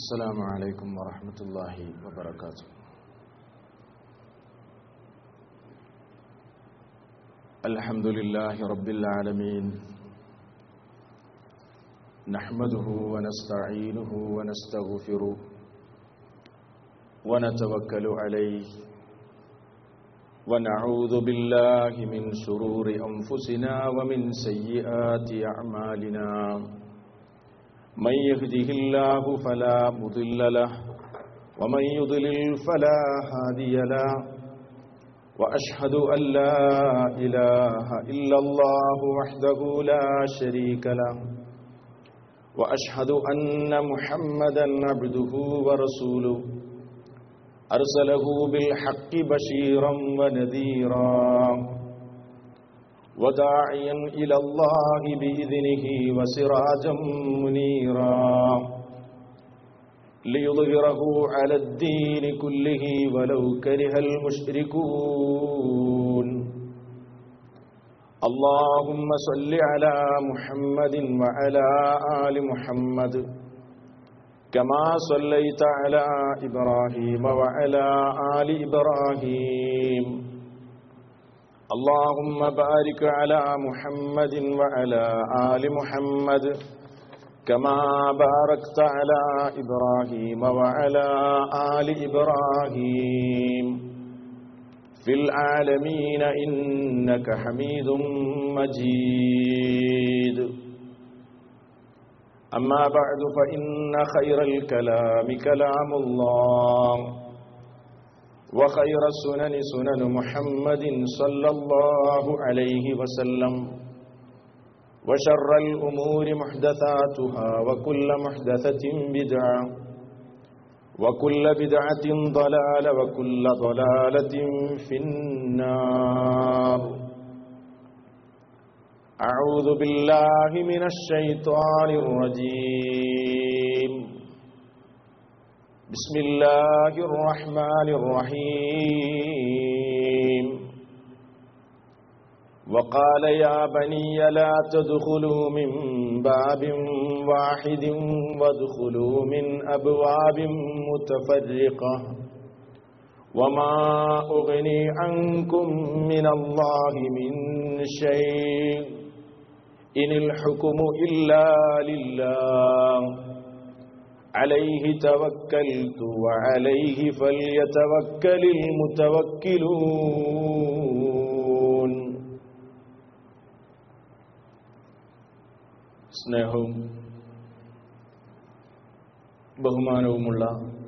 السلام عليكم ورحمة الله وبركاته الحمد لله رب العالمين نحمده ونستعينه ونستغفره ونتوكل عليه ونعوذ بالله من شرور أنفسنا ومن سيئات أعمالنا من يهده الله فلا مضل له ومن يضلل فلا هادي له وأشهد أن لا إله إلا الله وحده لا شريك له وأشهد أن محمدا عبده ورسوله أرسله بالحق بشيرا ونذيرا وداعيا إلى الله بإذنه وسراجا منيرا ليظهره على الدين كله ولو كره المشركون اللهم صل على محمد وعلى آل محمد كما صليت على إبراهيم وعلى آل إبراهيم اللهم بارك على محمد وعلى آل محمد كما باركت على إبراهيم وعلى آل إبراهيم في العالمين إنك حميد مجيد أما بعد فإن خير الكلام كلام الله وخير السنن سنن محمد صلى الله عليه وسلم وشر الأمور محدثاتها وكل محدثة بدعة وكل بدعة ضلالة وكل ضلالة في النار أعوذ بالله من الشيطان الرجيم بسم الله الرحمن الرحيم وقال يا بني لا تدخلوا من باب واحد وادخلوا من أبواب متفرقة وما أغني عنكم من الله من شيء إن الحكم إلا لله عليه توكلت وعليه فليتوكل المتوكلون സ്നേഹവും ബഹുമാനവുമുള്ള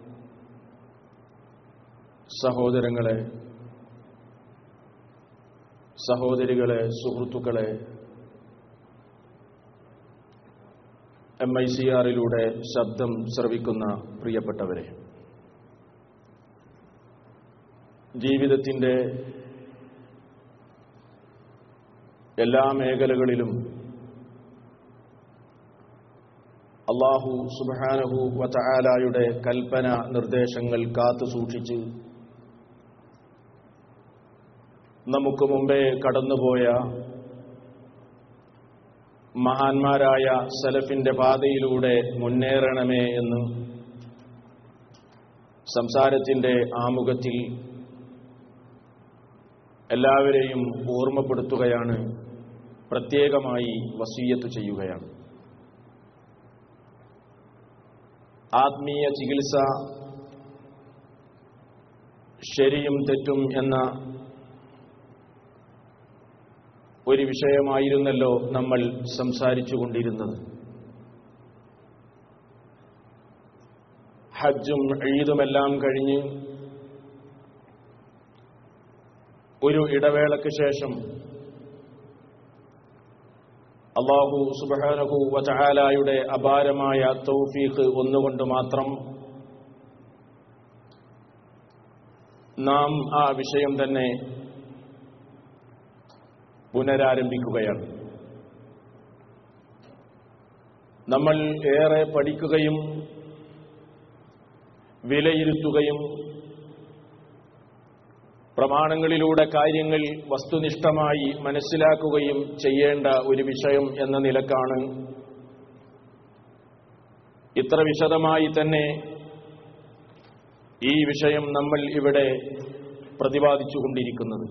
സഹോദരങ്ങളെ സഹോദരികളെ സുഹൃത്തുക്കളെ എം ഐ സി ആറിലൂടെ ശബ്ദം ശ്രവിക്കുന്ന പ്രിയപ്പെട്ടവരെ ജീവിതത്തിൻ്റെ എല്ലാ മേഖലകളിലും അള്ളാഹു സുബാനഹു വതആലായുടെ കൽപ്പന നിർദ്ദേശങ്ങൾ കാത്തു സൂക്ഷിച്ച് നമുക്ക് മുമ്പേ കടന്നുപോയ മഹാന്മാരായ സലഫിന്റെ പാതയിലൂടെ മുന്നേറണമേ എന്ന് സംസാരത്തിന്റെ ആമുഖത്തിൽ എല്ലാവരെയും ഓർമ്മപ്പെടുത്തുകയാണ് പ്രത്യേകമായി വസീയത്ത് ചെയ്യുകയാണ് ആത്മീയ ചികിത്സ ശരിയും തെറ്റും എന്ന ഒരു വിഷയമായിരുന്നല്ലോ നമ്മൾ സംസാരിച്ചു കൊണ്ടിരുന്നത് ഹജ്ജും ഈദുമെല്ലാം കഴിഞ്ഞ് ഒരു ഇടവേളയ്ക്ക് ശേഷം അള്ളാഹു സുബാനഹു വചാലായുടെ അപാരമായ തൗഫീഖ് ഒന്നുകൊണ്ട് മാത്രം നാം ആ വിഷയം തന്നെ പുനരാരംഭിക്കുകയാണ് നമ്മൾ ഏറെ പഠിക്കുകയും വിലയിരുത്തുകയും പ്രമാണങ്ങളിലൂടെ കാര്യങ്ങൾ വസ്തുനിഷ്ഠമായി മനസ്സിലാക്കുകയും ചെയ്യേണ്ട ഒരു വിഷയം എന്ന നിലക്കാണ് ഇത്ര വിശദമായി തന്നെ ഈ വിഷയം നമ്മൾ ഇവിടെ പ്രതിപാദിച്ചുകൊണ്ടിരിക്കുന്നത്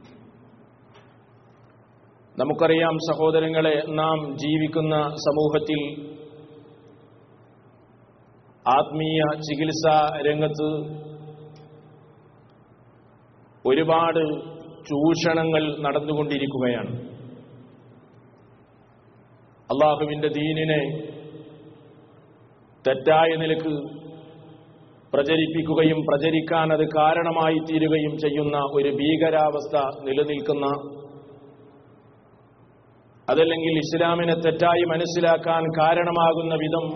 നമുക്കറിയാം സഹോദരങ്ങളെ നാം ജീവിക്കുന്ന സമൂഹത്തിൽ ആത്മീയ ചികിത്സാ രംഗത്ത് ഒരുപാട് ചൂഷണങ്ങൾ നടന്നുകൊണ്ടിരിക്കുകയാണ് അള്ളാഹുവിന്റെ ദീനിനെ തെറ്റായ നിലക്ക് പ്രചരിപ്പിക്കുകയും പ്രചരിക്കാൻ അത് കാരണമായി തീരുകയും ചെയ്യുന്ന ഒരു ഭീകരാവസ്ഥ നിലനിൽക്കുന്ന അതല്ലെങ്കിൽ ഇസ്ലാമിനെ തെറ്റായി മനസ്സിലാക്കാൻ കാരണമാകുന്ന വിധം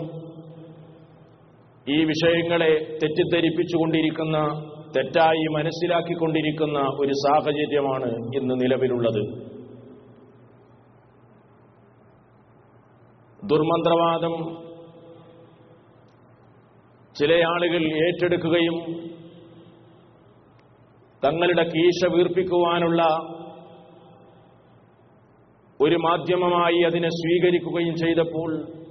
ഈ വിഷയങ്ങളെ തെറ്റിദ്ധരിപ്പിച്ചുകൊണ്ടിരിക്കുന്ന തെറ്റായി മനസ്സിലാക്കിക്കൊണ്ടിരിക്കുന്ന ഒരു സാഹചര്യമാണ് ഇന്ന് നിലവിലുള്ളത് ദുർമന്ത്രവാദം ചില ആളുകൾ ഏറ്റെടുക്കുകയും തങ്ങളുടെ കീശ വീർപ്പിക്കുവാനുള്ള ഒരു മാധ്യമമായി അതിനെ സ്വീകരിക്കുകയും ചെയ്തപ്പോൾ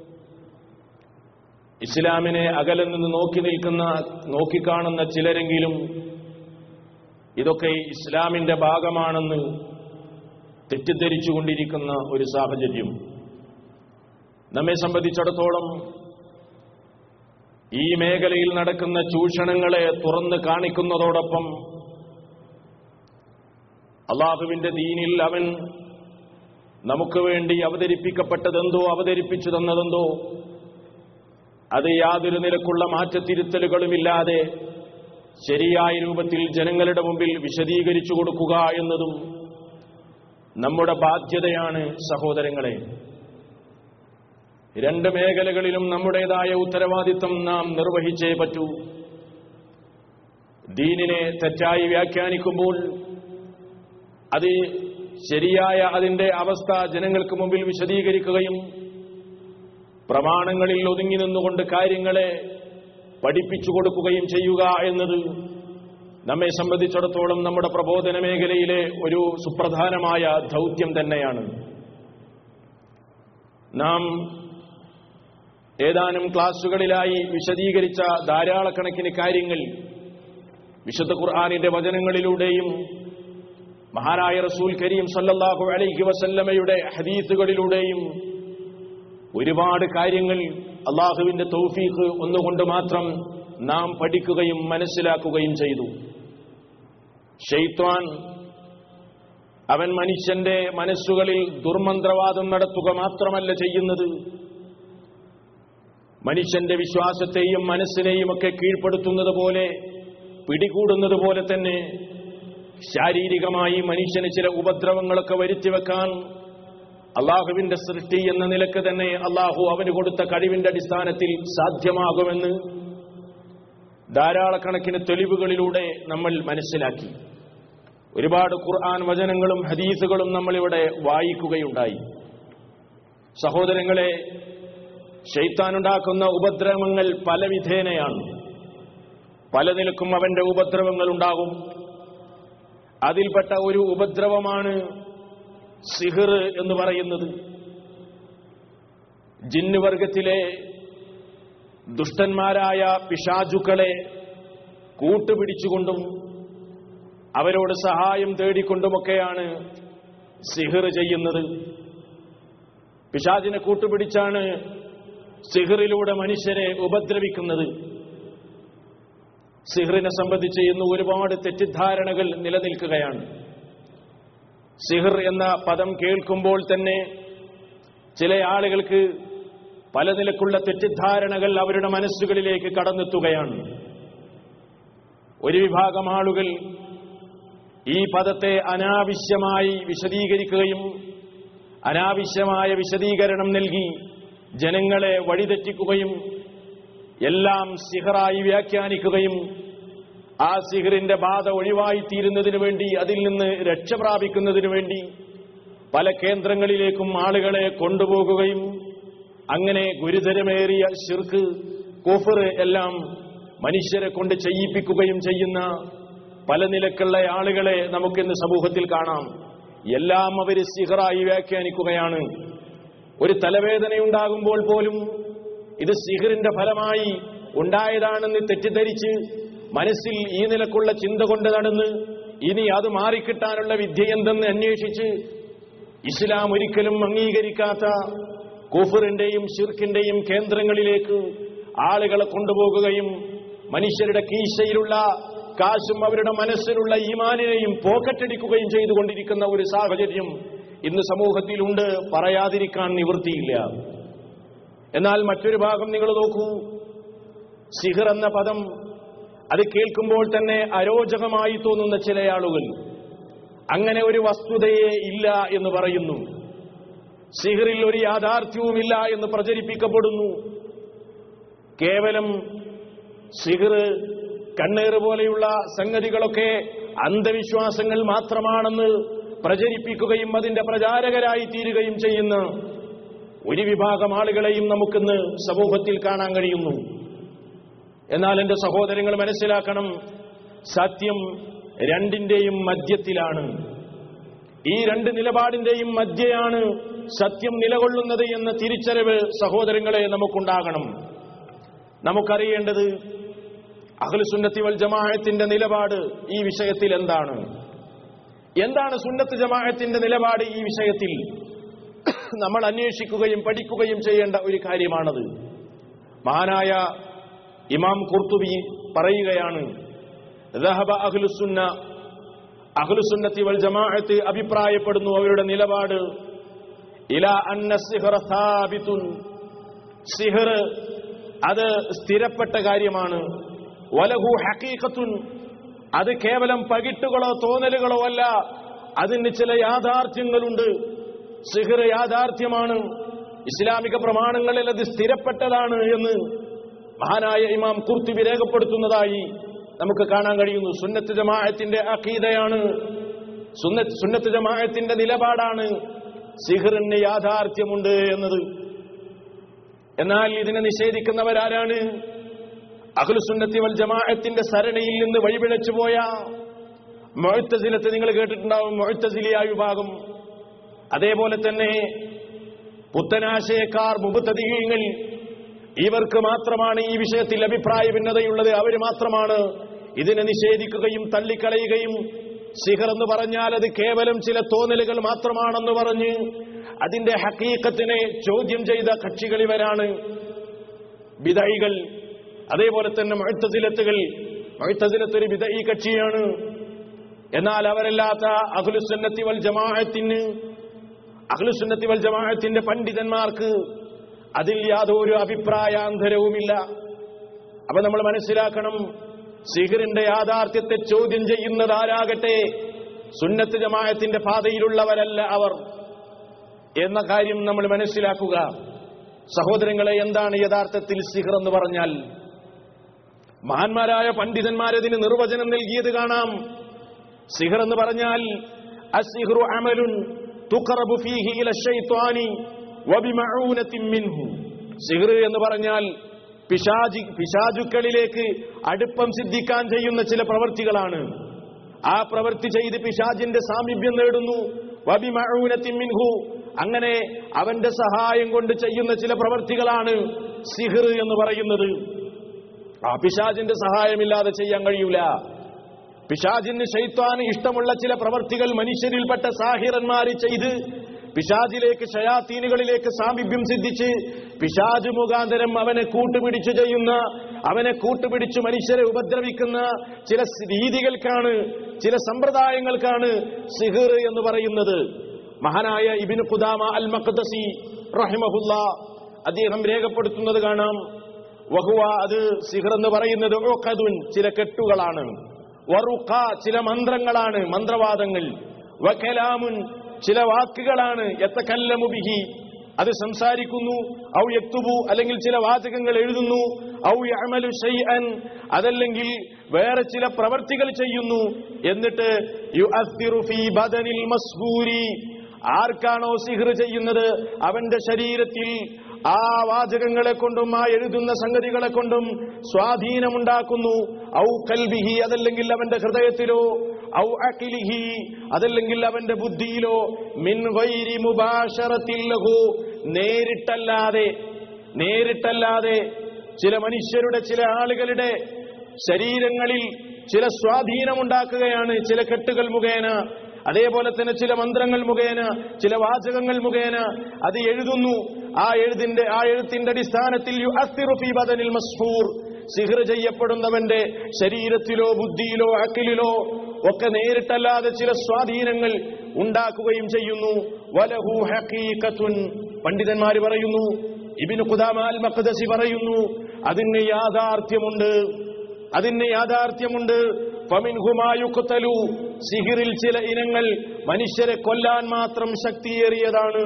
ഇസ്ലാമിനെ അകലെ നിന്ന് നോക്കി നിൽക്കുന്ന നോക്കിക്കാണുന്ന ചിലരെങ്കിലും ഇതൊക്കെ ഇസ്ലാമിന്റെ ഭാഗമാണെന്ന് തെറ്റിദ്ധരിച്ചുകൊണ്ടിരിക്കുന്ന ഒരു സാഹചര്യം നമ്മെ സംബന്ധിച്ചിടത്തോളം ഈ മേഖലയിൽ നടക്കുന്ന ചൂഷണങ്ങളെ തുറന്ന് കാണിക്കുന്നതോടൊപ്പം അള്ളാഹുവിന്റെ ദീനിൽ അവൻ നമുക്ക് വേണ്ടി അവതരിപ്പിക്കപ്പെട്ടതെന്തോ അവതരിപ്പിച്ചു തന്നതെന്തോ അത് യാതൊരു നിലക്കുള്ള മാറ്റത്തിരുത്തലുകളുമില്ലാതെ ശരിയായ രൂപത്തിൽ ജനങ്ങളുടെ മുമ്പിൽ വിശദീകരിച്ചു കൊടുക്കുക എന്നതും നമ്മുടെ ബാധ്യതയാണ് സഹോദരങ്ങളെ രണ്ട് മേഖലകളിലും നമ്മുടേതായ ഉത്തരവാദിത്വം നാം നിർവഹിച്ചേ പറ്റൂ ദീനിനെ തെറ്റായി വ്യാഖ്യാനിക്കുമ്പോൾ അത് ശരിയായ അതിന്റെ അവസ്ഥ ജനങ്ങൾക്ക് മുമ്പിൽ വിശദീകരിക്കുകയും പ്രമാണങ്ങളിൽ ഒതുങ്ങി നിന്നുകൊണ്ട് കാര്യങ്ങളെ പഠിപ്പിച്ചു കൊടുക്കുകയും ചെയ്യുക എന്നത് നമ്മെ സംബന്ധിച്ചിടത്തോളം നമ്മുടെ പ്രബോധന മേഖലയിലെ ഒരു സുപ്രധാനമായ ദൗത്യം തന്നെയാണ് നാം ഏതാനും ക്ലാസുകളിലായി വിശദീകരിച്ച ധാരാളക്കണക്കിന് കാര്യങ്ങൾ വിശുദ്ധ ഖുർആാനിന്റെ വചനങ്ങളിലൂടെയും മഹാനായ റസൂൽ കരീം സല്ലല്ലാഹു അലൈഹി വസല്ലമയുടെ ഹദീസുകളിലൂടെയും ഒരുപാട് കാര്യങ്ങൾ അള്ളാഹുവിന്റെ തൗഫീഖ് ഒന്നുകൊണ്ട് മാത്രം നാം പഠിക്കുകയും മനസ്സിലാക്കുകയും ചെയ്തു ഷെയ്ത്വാൻ അവൻ മനുഷ്യന്റെ മനസ്സുകളിൽ ദുർമന്ത്രവാദം നടത്തുക മാത്രമല്ല ചെയ്യുന്നത് മനുഷ്യന്റെ വിശ്വാസത്തെയും മനസ്സിനെയും ഒക്കെ കീഴ്പ്പെടുത്തുന്നത് പോലെ പിടികൂടുന്നത് പോലെ തന്നെ ശാരീരികമായി മനുഷ്യന് ചില ഉപദ്രവങ്ങളൊക്കെ വരുത്തിവെക്കാൻ അള്ളാഹുവിന്റെ സൃഷ്ടി എന്ന നിലക്ക് തന്നെ അള്ളാഹു അവന് കൊടുത്ത കഴിവിന്റെ അടിസ്ഥാനത്തിൽ സാധ്യമാകുമെന്ന് ധാരാളക്കണക്കിന് തെളിവുകളിലൂടെ നമ്മൾ മനസ്സിലാക്കി ഒരുപാട് ഖുർആൻ വചനങ്ങളും ഹദീസുകളും നമ്മളിവിടെ വായിക്കുകയുണ്ടായി സഹോദരങ്ങളെ ഷെയ്ത്താനുണ്ടാക്കുന്ന ഉപദ്രവങ്ങൾ പല വിധേനയാണ് പല നിലക്കും അവന്റെ ഉപദ്രവങ്ങൾ ഉണ്ടാകും അതിൽപ്പെട്ട ഒരു ഉപദ്രവമാണ് സിഹിർ എന്ന് പറയുന്നത് ജിന്നുവർഗത്തിലെ ദുഷ്ടന്മാരായ പിശാചുക്കളെ കൂട്ടുപിടിച്ചുകൊണ്ടും അവരോട് സഹായം തേടിക്കൊണ്ടുമൊക്കെയാണ് സിഹിർ ചെയ്യുന്നത് പിശാചിനെ കൂട്ടുപിടിച്ചാണ് സിഹിറിലൂടെ മനുഷ്യരെ ഉപദ്രവിക്കുന്നത് സിഹിറിനെ സംബന്ധിച്ച് ഇന്ന് ഒരുപാട് തെറ്റിദ്ധാരണകൾ നിലനിൽക്കുകയാണ് സിഹിർ എന്ന പദം കേൾക്കുമ്പോൾ തന്നെ ചില ആളുകൾക്ക് പല നിലക്കുള്ള തെറ്റിദ്ധാരണകൾ അവരുടെ മനസ്സുകളിലേക്ക് കടന്നെത്തുകയാണ് ഒരു വിഭാഗം ആളുകൾ ഈ പദത്തെ അനാവശ്യമായി വിശദീകരിക്കുകയും അനാവശ്യമായ വിശദീകരണം നൽകി ജനങ്ങളെ വഴിതെറ്റിക്കുകയും എല്ലാം സിഹറായി വ്യാഖ്യാനിക്കുകയും ആ സിഹറിന്റെ ബാധ ഒഴിവായിത്തീരുന്നതിനു വേണ്ടി അതിൽ നിന്ന് രക്ഷ പ്രാപിക്കുന്നതിനു വേണ്ടി പല കേന്ദ്രങ്ങളിലേക്കും ആളുകളെ കൊണ്ടുപോകുകയും അങ്ങനെ ഗുരുതരമേറിയ ഷിർക്ക് കുഫർ എല്ലാം മനുഷ്യരെ കൊണ്ട് ചെയ്യിപ്പിക്കുകയും ചെയ്യുന്ന പല നിലക്കുള്ള ആളുകളെ നമുക്കിന്ന് സമൂഹത്തിൽ കാണാം എല്ലാം അവർ സിഹറായി വ്യാഖ്യാനിക്കുകയാണ് ഒരു തലവേദനയുണ്ടാകുമ്പോൾ പോലും ഇത് സിഹിറിന്റെ ഫലമായി ഉണ്ടായതാണെന്ന് തെറ്റിദ്ധരിച്ച് മനസ്സിൽ ഈ നിലക്കുള്ള ചിന്ത കൊണ്ട് നടന്ന് ഇനി അത് മാറിക്കിട്ടാനുള്ള വിദ്യ എന്തെന്ന് അന്വേഷിച്ച് ഇസ്ലാം ഒരിക്കലും അംഗീകരിക്കാത്ത കുഫറിന്റെയും ഷിർക്കിന്റെയും കേന്ദ്രങ്ങളിലേക്ക് ആളുകളെ കൊണ്ടുപോകുകയും മനുഷ്യരുടെ കീശയിലുള്ള കാശും അവരുടെ മനസ്സിലുള്ള ഈമാനിനെയും പോക്കറ്റടിക്കുകയും ചെയ്തുകൊണ്ടിരിക്കുന്ന ഒരു സാഹചര്യം ഇന്ന് സമൂഹത്തിലുണ്ട് പറയാതിരിക്കാൻ നിവൃത്തിയില്ല എന്നാൽ മറ്റൊരു ഭാഗം നിങ്ങൾ നോക്കൂ സിഹർ എന്ന പദം അത് കേൾക്കുമ്പോൾ തന്നെ അരോചകമായി തോന്നുന്ന ചില ആളുകൾ അങ്ങനെ ഒരു വസ്തുതയെ ഇല്ല എന്ന് പറയുന്നു സിഹറിൽ ഒരു യാഥാർത്ഥ്യവുമില്ല എന്ന് പ്രചരിപ്പിക്കപ്പെടുന്നു കേവലം സിഹർ കണ്ണേറ് പോലെയുള്ള സംഗതികളൊക്കെ അന്ധവിശ്വാസങ്ങൾ മാത്രമാണെന്ന് പ്രചരിപ്പിക്കുകയും അതിന്റെ പ്രചാരകരായി തീരുകയും ചെയ്യുന്ന ഒരു വിഭാഗം ആളുകളെയും നമുക്കിന്ന് സമൂഹത്തിൽ കാണാൻ കഴിയുന്നു എന്നാൽ എന്റെ സഹോദരങ്ങൾ മനസ്സിലാക്കണം സത്യം രണ്ടിന്റെയും മധ്യത്തിലാണ് ഈ രണ്ട് നിലപാടിന്റെയും മധ്യയാണ് സത്യം നിലകൊള്ളുന്നത് എന്ന തിരിച്ചറിവ് സഹോദരങ്ങളെ നമുക്കുണ്ടാകണം നമുക്കറിയേണ്ടത് അഖിൽസുന്നത്തി വൽ ജമാഅത്തിന്റെ നിലപാട് ഈ വിഷയത്തിൽ എന്താണ് എന്താണ് സുന്നത്ത് ജമാഅത്തിന്റെ നിലപാട് ഈ വിഷയത്തിൽ നമ്മൾ അന്വേഷിക്കുകയും പഠിക്കുകയും ചെയ്യേണ്ട ഒരു കാര്യമാണത് മഹാനായ ഇമാം കുർത്തുബി പറയുകയാണ് ദഹബ അഖ്ലുസുന്ന അഖ്ലുസുന്നത്തി വൽ ജമാഅത്ത് അഭിപ്രായപ്പെടുന്നു അവരുടെ നിലപാട് ഇല അന്ന സിഹ്റ സാബിതുൻ സിഹർ അത് സ്ഥിരപ്പെട്ട കാര്യമാണ് വലഹു ഹക്കീഖത്തുൻ അത് കേവലം പകിട്ടുകളോ തോന്നലുകളോ അല്ല അതിന് ചില യാഥാർത്ഥ്യങ്ങളുണ്ട് സിഹർ യാഥാർത്ഥ്യമാണ് ഇസ്ലാമിക പ്രമാണങ്ങളിൽ അത് സ്ഥിരപ്പെട്ടതാണ് എന്ന് മഹാനായ ഇമാം കുർത്തിബി രേഖപ്പെടുത്തുന്നതായി നമുക്ക് കാണാൻ കഴിയുന്നു സുന്നത്ത് ജമാഅത്തിന്റെ അഖീദയാണ് സുന്നത്ത് സുന്നത്ത് ജമാഅത്തിന്റെ നിലപാടാണ് സിഹറിന് യാഥാർത്ഥ്യമുണ്ട് എന്നത് എന്നാൽ ഇതിനെ നിഷേധിക്കുന്നവരാരാണ് അഖിലുസുന്നത്തി വൽ ജമാഅത്തിന്റെ സരണിയിൽ നിന്ന് വഴിപിഴച്ചു പോയ മൊഴുത്തസിലത്ത് നിങ്ങൾ കേട്ടിട്ടുണ്ടാവും മൊഴുത്തസിലിയ വിഭാഗം അതേപോലെ തന്നെ പുത്തനാശയക്കാർ മുബത്തതികൾ ഇവർക്ക് മാത്രമാണ് ഈ വിഷയത്തിൽ അഭിപ്രായ ഭിന്നതയുള്ളത് അവർ മാത്രമാണ് ഇതിനെ നിഷേധിക്കുകയും തള്ളിക്കളയുകയും സിഹർ എന്ന് പറഞ്ഞാൽ അത് കേവലം ചില തോന്നലുകൾ മാത്രമാണെന്ന് പറഞ്ഞ് അതിന്റെ ഹക്കീക്കത്തിനെ ചോദ്യം ചെയ്ത കക്ഷികൾ ഇവരാണ് ബിദൈകൾ അതേപോലെ തന്നെ മഴുത്തസിലത്തുകൾ മഴുത്തസിലത്ത് ഒരു ബിദൈ കക്ഷിയാണ് എന്നാൽ അവരല്ലാത്ത അഖുലുസുന്നത്തി വൽ ജമാഅത്തിന് അഖ്ലുസുന്നത്തി വൽ ജമാഅത്തിന്റെ പണ്ഡിതന്മാർക്ക് അതിൽ യാതൊരു അഭിപ്രായാന്തരവുമില്ല അപ്പൊ നമ്മൾ മനസ്സിലാക്കണം സിഹിറിന്റെ യാഥാർത്ഥ്യത്തെ ചോദ്യം ചെയ്യുന്നത് ആരാകട്ടെ സുന്നത്ത് ജമാഅത്തിന്റെ പാതയിലുള്ളവരല്ല അവർ എന്ന കാര്യം നമ്മൾ മനസ്സിലാക്കുക സഹോദരങ്ങളെ എന്താണ് യഥാർത്ഥത്തിൽ സിഹിർ എന്ന് പറഞ്ഞാൽ മഹാന്മാരായ പണ്ഡിതന്മാരതിന് നിർവചനം നൽകിയത് കാണാം സിഹർ എന്ന് പറഞ്ഞാൽ അസിഹ്റു അമലുൻ തുഖറബു ഫീഹി ഇല ശൈത്വാനി വബിമഊനത്തിൻ മിൻഹു സിഹർ എന്ന് പറഞ്ഞാൽ പിശാജി പിശാചുക്കളിലേക്ക് അടുപ്പം സിദ്ധിക്കാൻ ചെയ്യുന്ന ചില പ്രവർത്തികളാണ് ആ പ്രവൃത്തി ചെയ്ത് പിശാജിന്റെ സാമീപ്യം നേടുന്നു വബിമഊനത്തിൻ മിൻഹു അങ്ങനെ അവന്റെ സഹായം കൊണ്ട് ചെയ്യുന്ന ചില പ്രവർത്തികളാണ് സിഹർ എന്ന് പറയുന്നത് ആ പിശാജിന്റെ സഹായമില്ലാതെ ചെയ്യാൻ കഴിയൂല പിശാജിന് ശൈത്വാന് ഇഷ്ടമുള്ള ചില പ്രവർത്തികൾ മനുഷ്യരിൽപ്പെട്ട സാഹിറന്മാര് ചെയ്ത് പിശാജിലേക്ക് ഷയാത്തീനുകളിലേക്ക് സാമീപ്യം സിദ്ധിച്ച് പിശാജ് മുഖാന്തരം അവനെ കൂട്ടുപിടിച്ചു ചെയ്യുന്ന അവനെ കൂട്ടുപിടിച്ച് മനുഷ്യരെ ഉപദ്രവിക്കുന്ന ചില രീതികൾക്കാണ് ചില സമ്പ്രദായങ്ങൾക്കാണ് സിഹിർ എന്ന് പറയുന്നത് മഹാനായ ഇബിന് ഖുദാമ അൽ മഖ്ദസി റഹിമഹുല്ല അദ്ദേഹം രേഖപ്പെടുത്തുന്നത് കാണാം വഹുവ അത് സിഹർ എന്ന് പറയുന്നത് ഉഖദുൻ ചില കെട്ടുകളാണ് വറുഖ ചില മന്ത്രങ്ങളാണ് മന്ത്രവാദങ്ങൾ വകലാമുൻ ചില വാക്കുകളാണ് എത്തക്കല്ലമു ബിഹി അത് സംസാരിക്കുന്നു ഔ യക്തുബു അല്ലെങ്കിൽ ചില വാചകങ്ങൾ എഴുതുന്നു ഔ യഅമലു ഷൈഅൻ അതല്ലെങ്കിൽ വേറെ ചില പ്രവർത്തികൾ ചെയ്യുന്നു എന്നിട്ട് യുഅസ്സിറു ഫീ ബദനിൽ മസ്ഹൂരി ആർക്കാണോ സിഹർ ചെയ്യുന്നത് അവന്റെ ശരീരത്തിൽ ആ വാചകങ്ങളെ കൊണ്ടും ആ എഴുതുന്ന സംഗതികളെ കൊണ്ടും സ്വാധീനമുണ്ടാക്കുന്നു ഔ കൽബിഹി അതല്ലെങ്കിൽ അവന്റെ ഹൃദയത്തിലോ ഔ അഖിലിഹി അതല്ലെങ്കിൽ അവന്റെ ബുദ്ധിയിലോ മിൻ വൈരി മുബാശറത്തിൽ ലഹു നേരിട്ടല്ലാതെ നേരിട്ടല്ലാതെ ചില മനുഷ്യരുടെ ചില ആളുകളുടെ ശരീരങ്ങളിൽ ചില സ്വാധീനമുണ്ടാക്കുകയാണ് ചില കെട്ടുകൾ മുഖേന അതേപോലെ തന്നെ ചില മന്ത്രങ്ങൾ മുഖേന ചില വാചകങ്ങൾ മുഖേന അത് എഴുതുന്നു ആ എഴുതിന്റെ ആ എഴുത്തിന്റെ അടിസ്ഥാനത്തിൽ യുഅസ്സിറു ഫീ ബദനിൽ മസ്ഹൂർ സിഹർ ചെയ്യപ്പെടുന്നവന്റെ ശരീരത്തിലോ ബുദ്ധിയിലോ അക്കിലിലോ ഒക്കെ നേരിട്ടല്ലാതെ ചില സ്വാധീനങ്ങൾ ഉണ്ടാക്കുകയും ചെയ്യുന്നു വലഹു ഹഖീഖത്തുൻ പണ്ഡിതന്മാര് പറയുന്നു ഇബിന് ഖുദാമാൽ മഖ്ദസി പറയുന്നു അതിന് യാഥാർത്ഥ്യമുണ്ട് അതിന് യാഥാർത്ഥ്യമുണ്ട് ഫമിൻഹുമായുക്തലു സിഹിറിൽ ചില ഇനങ്ങൾ മനുഷ്യരെ കൊല്ലാൻ മാത്രം ശക്തിയേറിയതാണ്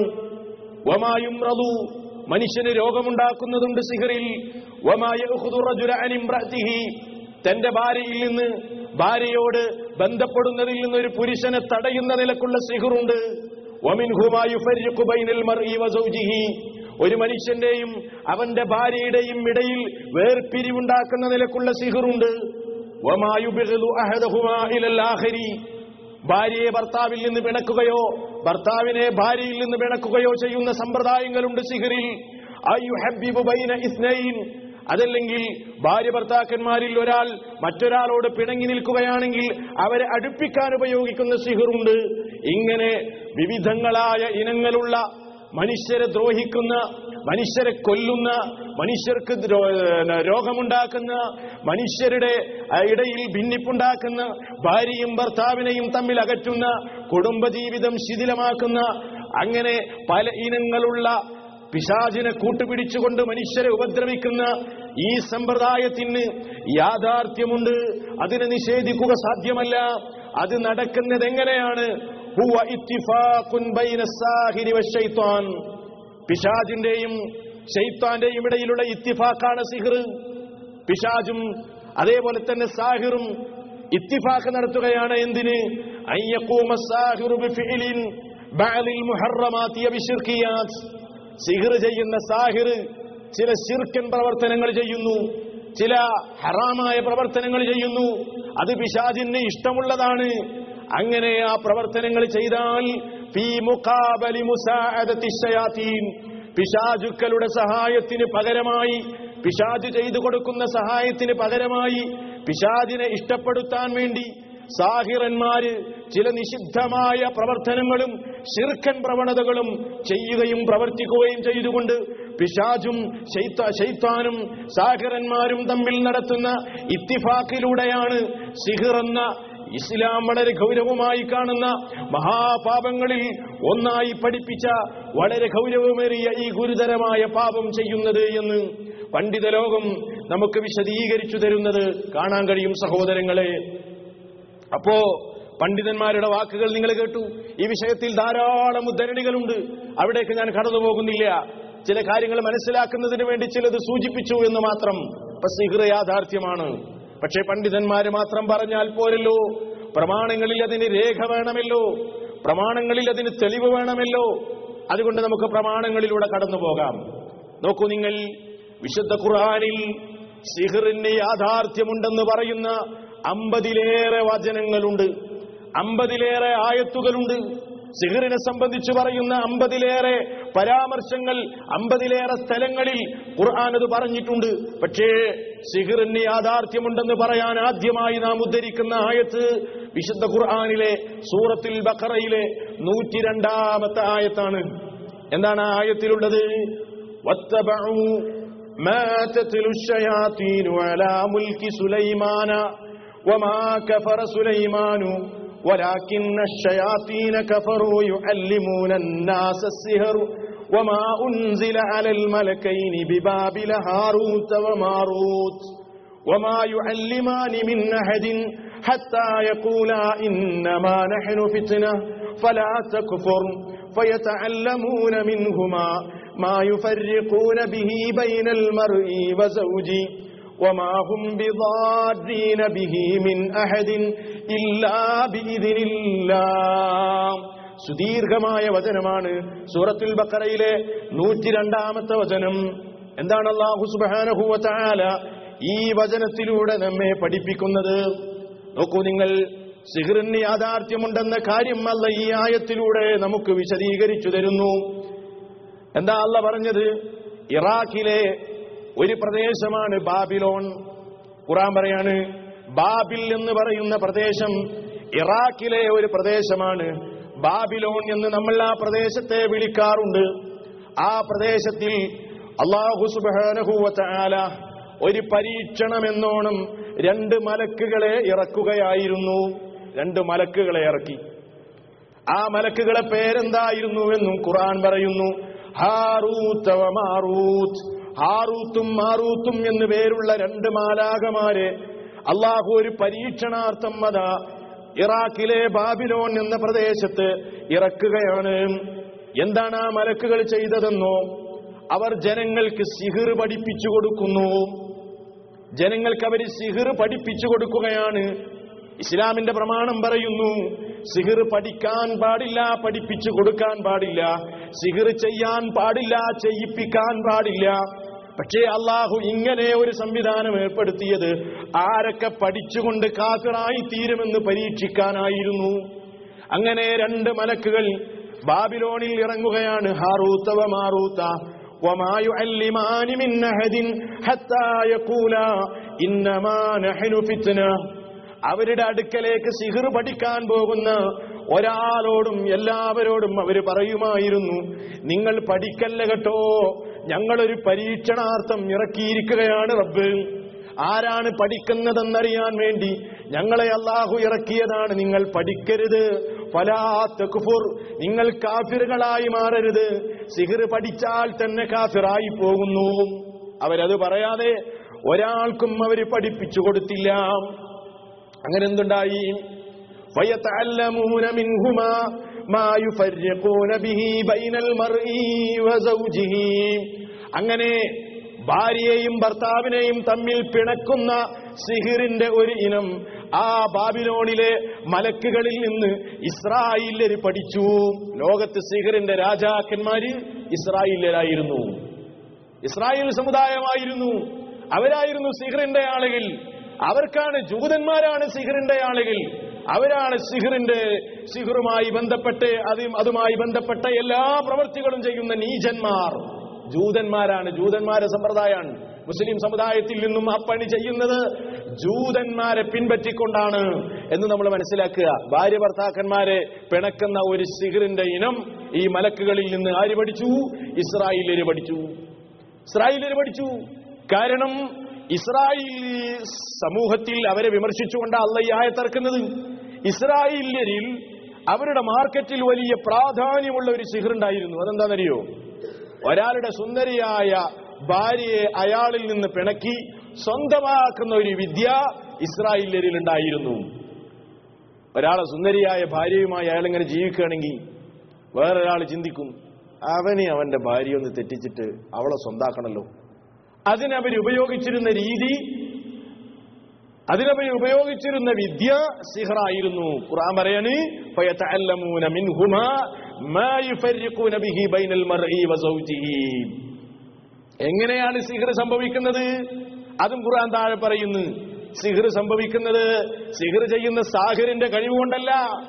വമായും റതു മനുഷ്യന് രോഗമുണ്ടാക്കുന്നതുണ്ട് സിഹിറിൽ വമായഖുദു റജുല അൻ ഇംറഅതിഹി തന്റെ ഭാര്യയിൽ നിന്ന് ഭാര്യയോട് ബന്ധപ്പെടുന്നതിൽ നിന്ന് ഒരു പുരുഷനെ തടയുന്ന നിലക്കുള്ള സിഹിറുണ്ട് വമിൻഹുമായുഫരിഖു ബൈനൽ മർഇ വസൗജിഹി ഒരു മനുഷ്യന്റെയും അവന്റെ ഭാര്യയുടെയും ഇടയിൽ വേർപിരിവുണ്ടാക്കുന്ന നിലക്കുള്ള സിഹിറുണ്ട് വമായുബിഗു അഹദഹുമാ ഇലൽ ആഖിരി ഭാര്യയെ ഭർത്താവിൽ നിന്ന് പിണക്കുകയോ ഭർത്താവിനെ ഭാര്യയിൽ നിന്ന് പിണക്കുകയോ ചെയ്യുന്ന സമ്പ്രദായങ്ങളുണ്ട് സിഹിറിൽ അയ്യുഹബ്ബിബു ബൈന ഇസ്നൈൻ അതല്ലെങ്കിൽ ഭാര്യ ഭർത്താക്കന്മാരിൽ ഒരാൾ മറ്റൊരാളോട് പിണങ്ങി നിൽക്കുകയാണെങ്കിൽ അവരെ അടുപ്പിക്കാൻ ഉപയോഗിക്കുന്ന സിഹിറുണ്ട് ഇങ്ങനെ വിവിധങ്ങളായ ഇനങ്ങളുള്ള മനുഷ്യരെ ദ്രോഹിക്കുന്ന മനുഷ്യരെ കൊല്ലുന്ന മനുഷ്യർക്ക് ദ്രോ- രോഗമുണ്ടാക്കുന്ന മനുഷ്യരുടെ അഹ്, ഇടയിൽ ഭിന്നിപ്പുണ്ടാക്കുന്ന ഭാര്യയും ഭർത്താവിനെയും തമ്മിൽ അകറ്റുന്ന കുടുംബജീവിതം ശിഥിലമാക്കുന്ന അങ്ങനെ പല ഇനങ്ങളുള്ള പിശാചിനെ കൂട്ടുപിടിച്ചുകൊണ്ട് മനുഷ്യരെ ഉപദ്രവിക്കുന്ന ഈ സമ്പ്രദായത്തിന് യാഥാർത്ഥ്യമുണ്ട് അതിനെ നിഷേധിക്കുക സാധ്യമല്ല അത് നടക്കുന്നത് എങ്ങനെയാണ് ഹുവ ഇത്തിഫാഖുൻ ബൈന സാഹിരി വശൈത്വാൻ പിശാജിന്റെയും ഷെയ്ത്താന്റെയും ഇടയിലുള്ള ഇത്തിഫാക്കാണ് സിഹിർ പിശാജും അതേപോലെ തന്നെ സാഹിറും ഇത്തിഫാക്ക് നടത്തുകയാണ് എന്തിന് അയ്യക്കൂമ സാഹിറു ബിഫിഇലിൻ ബഅദിൽ മുഹറമാത്തിയ ബിശിർക്കിയാത്ത് സിഹിർ ചെയ്യുന്ന സാഹിർ ചില ശിർക്കൻ പ്രവർത്തനങ്ങൾ ചെയ്യുന്നു ചില ഹറാമായ പ്രവർത്തനങ്ങൾ ചെയ്യുന്നു അത് പിശാജിന് ഇഷ്ടമുള്ളതാണ് അങ്ങനെ ആ പ്രവർത്തനങ്ങൾ ചെയ്താൽ ഫീ മുഖാബലി മുസാഅദത്തി ശയാത്തീൻ പിശാചുക്കളുടെ സഹായത്തിന് പകരമായി പിശാജ് ചെയ്തു കൊടുക്കുന്ന സഹായത്തിന് പകരമായി പിശാജിനെ ഇഷ്ടപ്പെടുത്താൻ വേണ്ടി സാഹിറന്മാര് ചില നിഷിദ്ധമായ പ്രവർത്തനങ്ങളും ശിർക്കൻ പ്രവണതകളും ചെയ്യുകയും പ്രവർത്തിക്കുകയും ചെയ്തുകൊണ്ട് പിശാജും ശൈത്ത- ശൈത്താനും സാഹിറന്മാരും തമ്മിൽ നടത്തുന്ന ഇത്തിഫാക്കിലൂടെയാണ് സിഹിർ എന്ന ഇസ്ലാം വളരെ ഗൗരവമായി കാണുന്ന മഹാപാപങ്ങളിൽ ഒന്നായി പഠിപ്പിച്ച വളരെ ഗൗരവമേറിയ ഈ ഗുരുതരമായ പാപം ചെയ്യുന്നത് എന്ന് പണ്ഡിത ലോകം നമുക്ക് വിശദീകരിച്ചു തരുന്നത് കാണാൻ കഴിയും സഹോദരങ്ങളെ അപ്പോ പണ്ഡിതന്മാരുടെ വാക്കുകൾ നിങ്ങൾ കേട്ടു ഈ വിഷയത്തിൽ ധാരാളം ഉദ്ധരണികളുണ്ട് അവിടേക്ക് ഞാൻ കടന്നു പോകുന്നില്ല ചില കാര്യങ്ങൾ മനസ്സിലാക്കുന്നതിന് വേണ്ടി ചിലത് സൂചിപ്പിച്ചു എന്ന് മാത്രം ഇപ്പൊ സിഹ്ർ യാഥാർത്ഥ്യമാണ് പക്ഷേ പണ്ഡിതന്മാര് മാത്രം പറഞ്ഞാൽ പോരല്ലോ പ്രമാണങ്ങളിൽ അതിന് രേഖ വേണമല്ലോ പ്രമാണങ്ങളിൽ അതിന് തെളിവ് വേണമല്ലോ അതുകൊണ്ട് നമുക്ക് പ്രമാണങ്ങളിലൂടെ കടന്നു പോകാം നോക്കൂ നിങ്ങൾ വിശുദ്ധ ഖുർആനിൽ സിഹറിന് യാഥാർത്ഥ്യമുണ്ടെന്ന് പറയുന്ന അമ്പതിലേറെ വചനങ്ങളുണ്ട് അമ്പതിലേറെ ആയത്തുകളുണ്ട് സിഹറിനെ സംബന്ധിച്ച് പറയുന്ന അമ്പതിലേറെ പരാമർശങ്ങൾ അമ്പതിലേറെ സ്ഥലങ്ങളിൽ ഖുർആൻ അത് പറഞ്ഞിട്ടുണ്ട് പക്ഷേ സിഹറിന് യാഥാർത്ഥ്യമുണ്ടെന്ന് പറയാൻ ആദ്യമായി നാം ഉദ്ധരിക്കുന്ന ആയത്ത് വിശുദ്ധ ഖുർആനിലെ സൂറത്തിൽ ബഖറയിലെ നൂറ്റി രണ്ടാമത്തെ ആയത്താണ് എന്താണ് ആ ആയത്തിലുള്ളത് واتبعوا ما تتلو الشياطين على ملك سليمان وما كفر سليمان ولكن الشياطين كفروا يعلمون الناس السحر وما أنزل على الملكين ببابل هاروت وماروت وما يعلمان من أحد حتى يقولا إنما نحن فتنة فلا تكفر فيتعلمون منهما ما يفرقون به بين المرء وزوجه وما هم بضارين به من أحد إلا بإذن الله സുദീർഘമായ വചനമാണ് സൂറത്തുൽ ബക്കറയിലെ നൂറ്റി രണ്ടാമത്തെ വചനം എന്താണ് അള്ളാഹു സുബാനഹുവല ഈ വചനത്തിലൂടെ നമ്മെ പഠിപ്പിക്കുന്നത് നോക്കൂ നിങ്ങൾ സിഹറിന് യാഥാർത്ഥ്യമുണ്ടെന്ന കാര്യം അല്ല ഈ ആയത്തിലൂടെ നമുക്ക് വിശദീകരിച്ചു തരുന്നു എന്താ അല്ല പറഞ്ഞത് ഇറാഖിലെ ഒരു പ്രദേശമാണ് ബാബിലോൺ ഖുറാൻ പറയാണ് ബാബിൽ എന്ന് പറയുന്ന പ്രദേശം ഇറാഖിലെ ഒരു പ്രദേശമാണ് ബാബിലോൺ എന്ന് നമ്മൾ ആ പ്രദേശത്തെ വിളിക്കാറുണ്ട് ആ പ്രദേശത്തിൽ അള്ളാഹു സുബാനഹുവല ഒരു പരീക്ഷണമെന്നോണം രണ്ട് മലക്കുകളെ ഇറക്കുകയായിരുന്നു രണ്ട് മലക്കുകളെ ഇറക്കി ആ മലക്കുകളെ പേരെന്തായിരുന്നു എന്നും ഖുർആൻ പറയുന്നു ഹാറൂത്ത് വ മാറൂത്ത് ഹാറൂത്തും മാറൂത്തും എന്ന് പേരുള്ള രണ്ട് മാലാകമാരെ അള്ളാഹു ഒരു പരീക്ഷണാർത്ഥം അതാ ഇറാഖിലെ ബാബിലോൺ എന്ന പ്രദേശത്ത് ഇറക്കുകയാണ് എന്താണ് ആ മലക്കുകൾ ചെയ്തതെന്നോ അവർ ജനങ്ങൾക്ക് സിഹിർ പഠിപ്പിച്ചു കൊടുക്കുന്നു ജനങ്ങൾക്ക് അവർ സിഹിർ പഠിപ്പിച്ചു കൊടുക്കുകയാണ് ഇസ്ലാമിന്റെ പ്രമാണം പറയുന്നു സിഹിർ പഠിക്കാൻ പാടില്ല പഠിപ്പിച്ചു കൊടുക്കാൻ പാടില്ല സിഹിർ ചെയ്യാൻ പാടില്ല ചെയ്യിപ്പിക്കാൻ പാടില്ല പക്ഷേ അള്ളാഹു ഇങ്ങനെ ഒരു സംവിധാനം ഏർപ്പെടുത്തിയത് ആരൊക്കെ പഠിച്ചുകൊണ്ട് കാഫിറായി തീരുമെന്ന് പരീക്ഷിക്കാനായിരുന്നു അങ്ങനെ രണ്ട് മലക്കുകൾ ബാബിലോണിൽ ഇറങ്ങുകയാണ് ഹാറൂത്തവ മാറൂത്ത وما يعلمان من أحد حتى يقولا إنما نحن فتنة അവരുടെ അടുക്കലേക്ക് സിഹിർ പഠിക്കാൻ പോകുന്ന ഒരാളോടും എല്ലാവരോടും അവർ പറയുമായിരുന്നു നിങ്ങൾ പഠിക്കല്ല കേട്ടോ ഞങ്ങളൊരു പരീക്ഷണാർത്ഥം ഇറക്കിയിരിക്കുകയാണ് റബ്ബ് ആരാണ് പഠിക്കുന്നതെന്നറിയാൻ വേണ്ടി ഞങ്ങളെ അള്ളാഹു ഇറക്കിയതാണ് നിങ്ങൾ പഠിക്കരുത് ഫലാത്ത് കുഫുർ നിങ്ങൾ കാഫിറുകളായി മാറരുത് സിഹിർ പഠിച്ചാൽ തന്നെ കാഫിറായി പോകുന്നു അവരത് പറയാതെ ഒരാൾക്കും അവര് പഠിപ്പിച്ചു കൊടുത്തില്ല അങ്ങനെ എന്തുണ്ടായി ويتعلمون منهما ما يفرقون به بين المرء وزوجه അങ്ങനെ ഭാര്യയെയും ഭർത്താവിനെയും തമ്മിൽ പിണക്കുന്ന സിഹിറിന്റെ ഒരു ഇനം ആ ബാബിലോണിലെ മലക്കുകളിൽ നിന്ന് ഇസ്രായേലര് പഠിച്ചു ലോകത്ത് സിഹിറിന്റെ രാജാക്കന്മാര് ഇസ്രായേലരായിരുന്നു ഇസ്രായേൽ സമുദായമായിരുന്നു അവരായിരുന്നു സിഹിറിന്റെ ആളുകൾ അവർക്കാണ് ജൂതന്മാരാണ് സിഹിറിന്റെ ആളുകൾ അവരാണ് സിഹിറിന്റെ സിഹിറുമായി ബന്ധപ്പെട്ട് അതും അതുമായി ബന്ധപ്പെട്ട എല്ലാ പ്രവൃത്തികളും ചെയ്യുന്ന നീചന്മാർ ജൂതന്മാരാണ് ജൂതന്മാരെ സമ്പ്രദായമാണ് മുസ്ലിം സമുദായത്തിൽ നിന്നും ആ പണി ചെയ്യുന്നത് ജൂതന്മാരെ പിൻപറ്റിക്കൊണ്ടാണ് എന്ന് നമ്മൾ മനസ്സിലാക്കുക ഭാര്യ ഭർത്താക്കന്മാരെ പിണക്കുന്ന ഒരു സിഹിറിന്റെ ഇനം ഈ മലക്കുകളിൽ നിന്ന് ആര് പഠിച്ചു ഇസ്രായേലര് പഠിച്ചു ഇസ്രായേലര് പഠിച്ചു കാരണം ഇസ്രായേൽ സമൂഹത്തിൽ അവരെ വിമർശിച്ചുകൊണ്ട് അല്ല ഈ ആയത്തിറക്കുന്നത് ഇസ്രായേല്യരിൽ അവരുടെ മാർക്കറ്റിൽ വലിയ പ്രാധാന്യമുള്ള ഒരു സിഹിറുണ്ടായിരുന്നു അതെന്താണെന്നറിയോ ഒരാളുടെ സുന്ദരിയായ ഭാര്യയെ അയാളിൽ നിന്ന് പിണക്കി സ്വന്തമാക്കുന്ന ഒരു വിദ്യ ഇസ്രായേല്യരിൽ ഉണ്ടായിരുന്നു ഒരാളെ സുന്ദരിയായ ഭാര്യയുമായി അയാൾ ഇങ്ങനെ ജീവിക്കുകയാണെങ്കിൽ വേറൊരാൾ ചിന്തിക്കും അവനെ അവന്റെ ഭാര്യ ഒന്ന് തെറ്റിച്ചിട്ട് അവളെ സ്വന്താക്കണല്ലോ അതിനവർ ഉപയോഗിച്ചിരുന്ന രീതി അതിനവർ ഉപയോഗിച്ചിരുന്ന വിദ്യ സിഹറായിരുന്നു ഖുർആൻ പറയാണ് ഫയതഅല്ലമൂന മിൻഹുമാ മാ യുഫർരിഖൂന ബിഹി ബൈനൽ മർഇ വസൗജിഹി എങ്ങനെയാണ് സിഹർ സംഭവിക്കുന്നത് അതും ഖുർആൻ താഴെ പറയുന്നു സിഹർ സംഭവിക്കുന്നത് സിഹർ ചെയ്യുന്ന സാഹിറിന്റെ കഴിവ് കൊണ്ടല്ല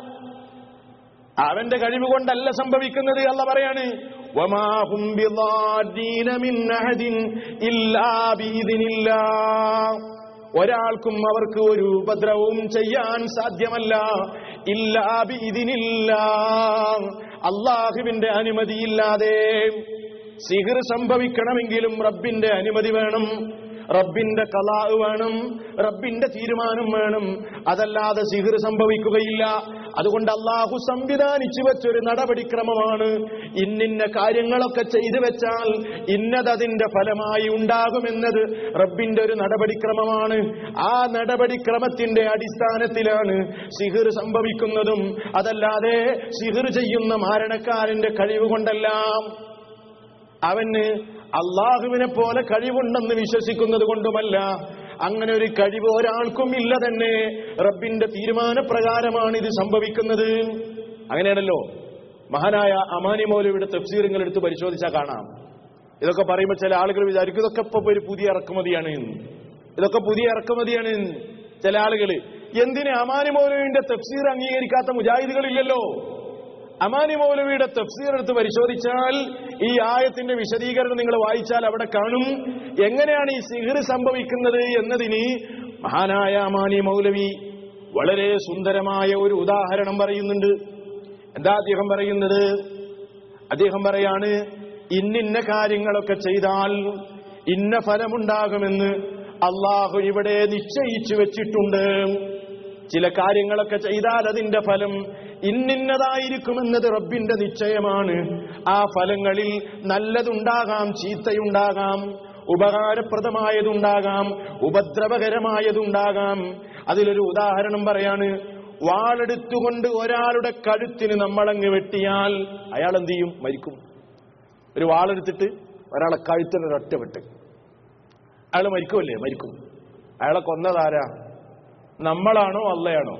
അവന്റെ കഴിവ് കൊണ്ടല്ല സംഭവിക്കുന്നത് അല്ല പറയാണ് വമാഹും ബിളാദീന മിൻ അഹദിൻ ഇല്ലാ ബിഇذനില്ലാഹ് ഒരാൾക്കും അവർക്ക് ഒരു ഉപദ്രവവും ചെയ്യാൻ സാധ്യമല്ല ഇല്ലാ ബിഇذനില്ല അള്ളാഹുവിന്റെ അനുമതിയില്ലാതെ സിഹിർ സംഭവിക്കണമെങ്കിലും റബ്ബിന്റെ അനുമതി വേണം റബ്ബിന്റെ കലാ വേണം റബ്ബിന്റെ തീരുമാനം വേണം അതല്ലാതെ സിഹിർ സംഭവിക്കുകയില്ല അതുകൊണ്ട് അള്ളാഹു സംവിധാനിച്ചു വെച്ചൊരു നടപടിക്രമമാണ് ഇന്നിന്ന കാര്യങ്ങളൊക്കെ ചെയ്തു വെച്ചാൽ ഇന്നതതിന്റെ ഫലമായി ഉണ്ടാകുമെന്നത് റബ്ബിന്റെ ഒരു നടപടിക്രമമാണ് ആ നടപടിക്രമത്തിന്റെ അടിസ്ഥാനത്തിലാണ് സിഹിർ സംഭവിക്കുന്നതും അതല്ലാതെ സിഹിർ ചെയ്യുന്ന മാരണക്കാരന്റെ കഴിവ് കൊണ്ടെല്ലാം അവന് അള്ളാഹുവിനെ പോലെ കഴിവുണ്ടെന്ന് വിശ്വസിക്കുന്നത് കൊണ്ടുമല്ല അങ്ങനെ ഒരു കഴിവ് ഒരാൾക്കും ഇല്ല തന്നെ റബ്ബിന്റെ തീരുമാനപ്രകാരമാണ് ഇത് സംഭവിക്കുന്നത് അങ്ങനെയാണല്ലോ മഹാനായ അമാനി മൗലവിയുടെ തഫ്സീറുകൾ എടുത്ത് പരിശോധിച്ചാൽ കാണാം ഇതൊക്കെ പറയുമ്പോൾ ചില ആളുകൾ വിചാരിക്കും ഇതൊക്കെ ഇപ്പൊ ഒരു പുതിയ ഇറക്കുമതിയാണ് എന്ന്. ഇതൊക്കെ പുതിയ ഇറക്കുമതിയാണ് എന്ന്. ചില ആളുകൾ എന്തിന് അമാനി മൗലവിന്റെ തഫ്സീർ അംഗീകരിക്കാത്ത മുജാഹിദുകളില്ലല്ലോ അമാനി മൗലവിയുടെ തഫ്സീർ എടുത്ത് പരിശോധിച്ചാൽ ഈ ആയത്തിന്റെ വിശദീകരണം നിങ്ങൾ വായിച്ചാൽ അവിടെ കാണും എങ്ങനെയാണ് ഈ സിഹിർ സംഭവിക്കുന്നത് എന്നതിന് മഹാനായ അമാനി മൗലവി വളരെ സുന്ദരമായ ഒരു ഉദാഹരണം പറയുന്നുണ്ട് എന്താ അദ്ദേഹം പറയുന്നത് അദ്ദേഹം പറയാണ് ഇന്നിന്ന കാര്യങ്ങളൊക്കെ ചെയ്താൽ ഇന്ന ഫലമുണ്ടാകുമെന്ന് അള്ളാഹു ഇവിടെ നിശ്ചയിച്ചു വെച്ചിട്ടുണ്ട് ചില കാര്യങ്ങളൊക്കെ ചെയ്താൽ അതിന്റെ ഫലം ഇന്നിന്നതായിരിക്കുമെന്നത് റബ്ബിന്റെ നിശ്ചയമാണ് ആ ഫലങ്ങളിൽ നല്ലതുണ്ടാകാം ചീത്തയുണ്ടാകാം ഉപകാരപ്രദമായതുണ്ടാകാം ഉപദ്രവകരമായതുണ്ടാകാം അതിലൊരു ഉദാഹരണം പറയാണ് വാളെടുത്തുകൊണ്ട് ഒരാളുടെ കഴുത്തിന് നമ്മളങ്ങ് വെട്ടിയാൽ അയാൾ എന്ത് ചെയ്യും മരിക്കും ഒരു വാളെടുത്തിട്ട് ഒരാളെ കഴുത്തിന് ഒരൊറ്റ വെട്ട് അയാൾ മരിക്കുമല്ലേ മരിക്കും അയാളെ കൊന്നതാരാ നമ്മളാണോ അള്ളയാണോ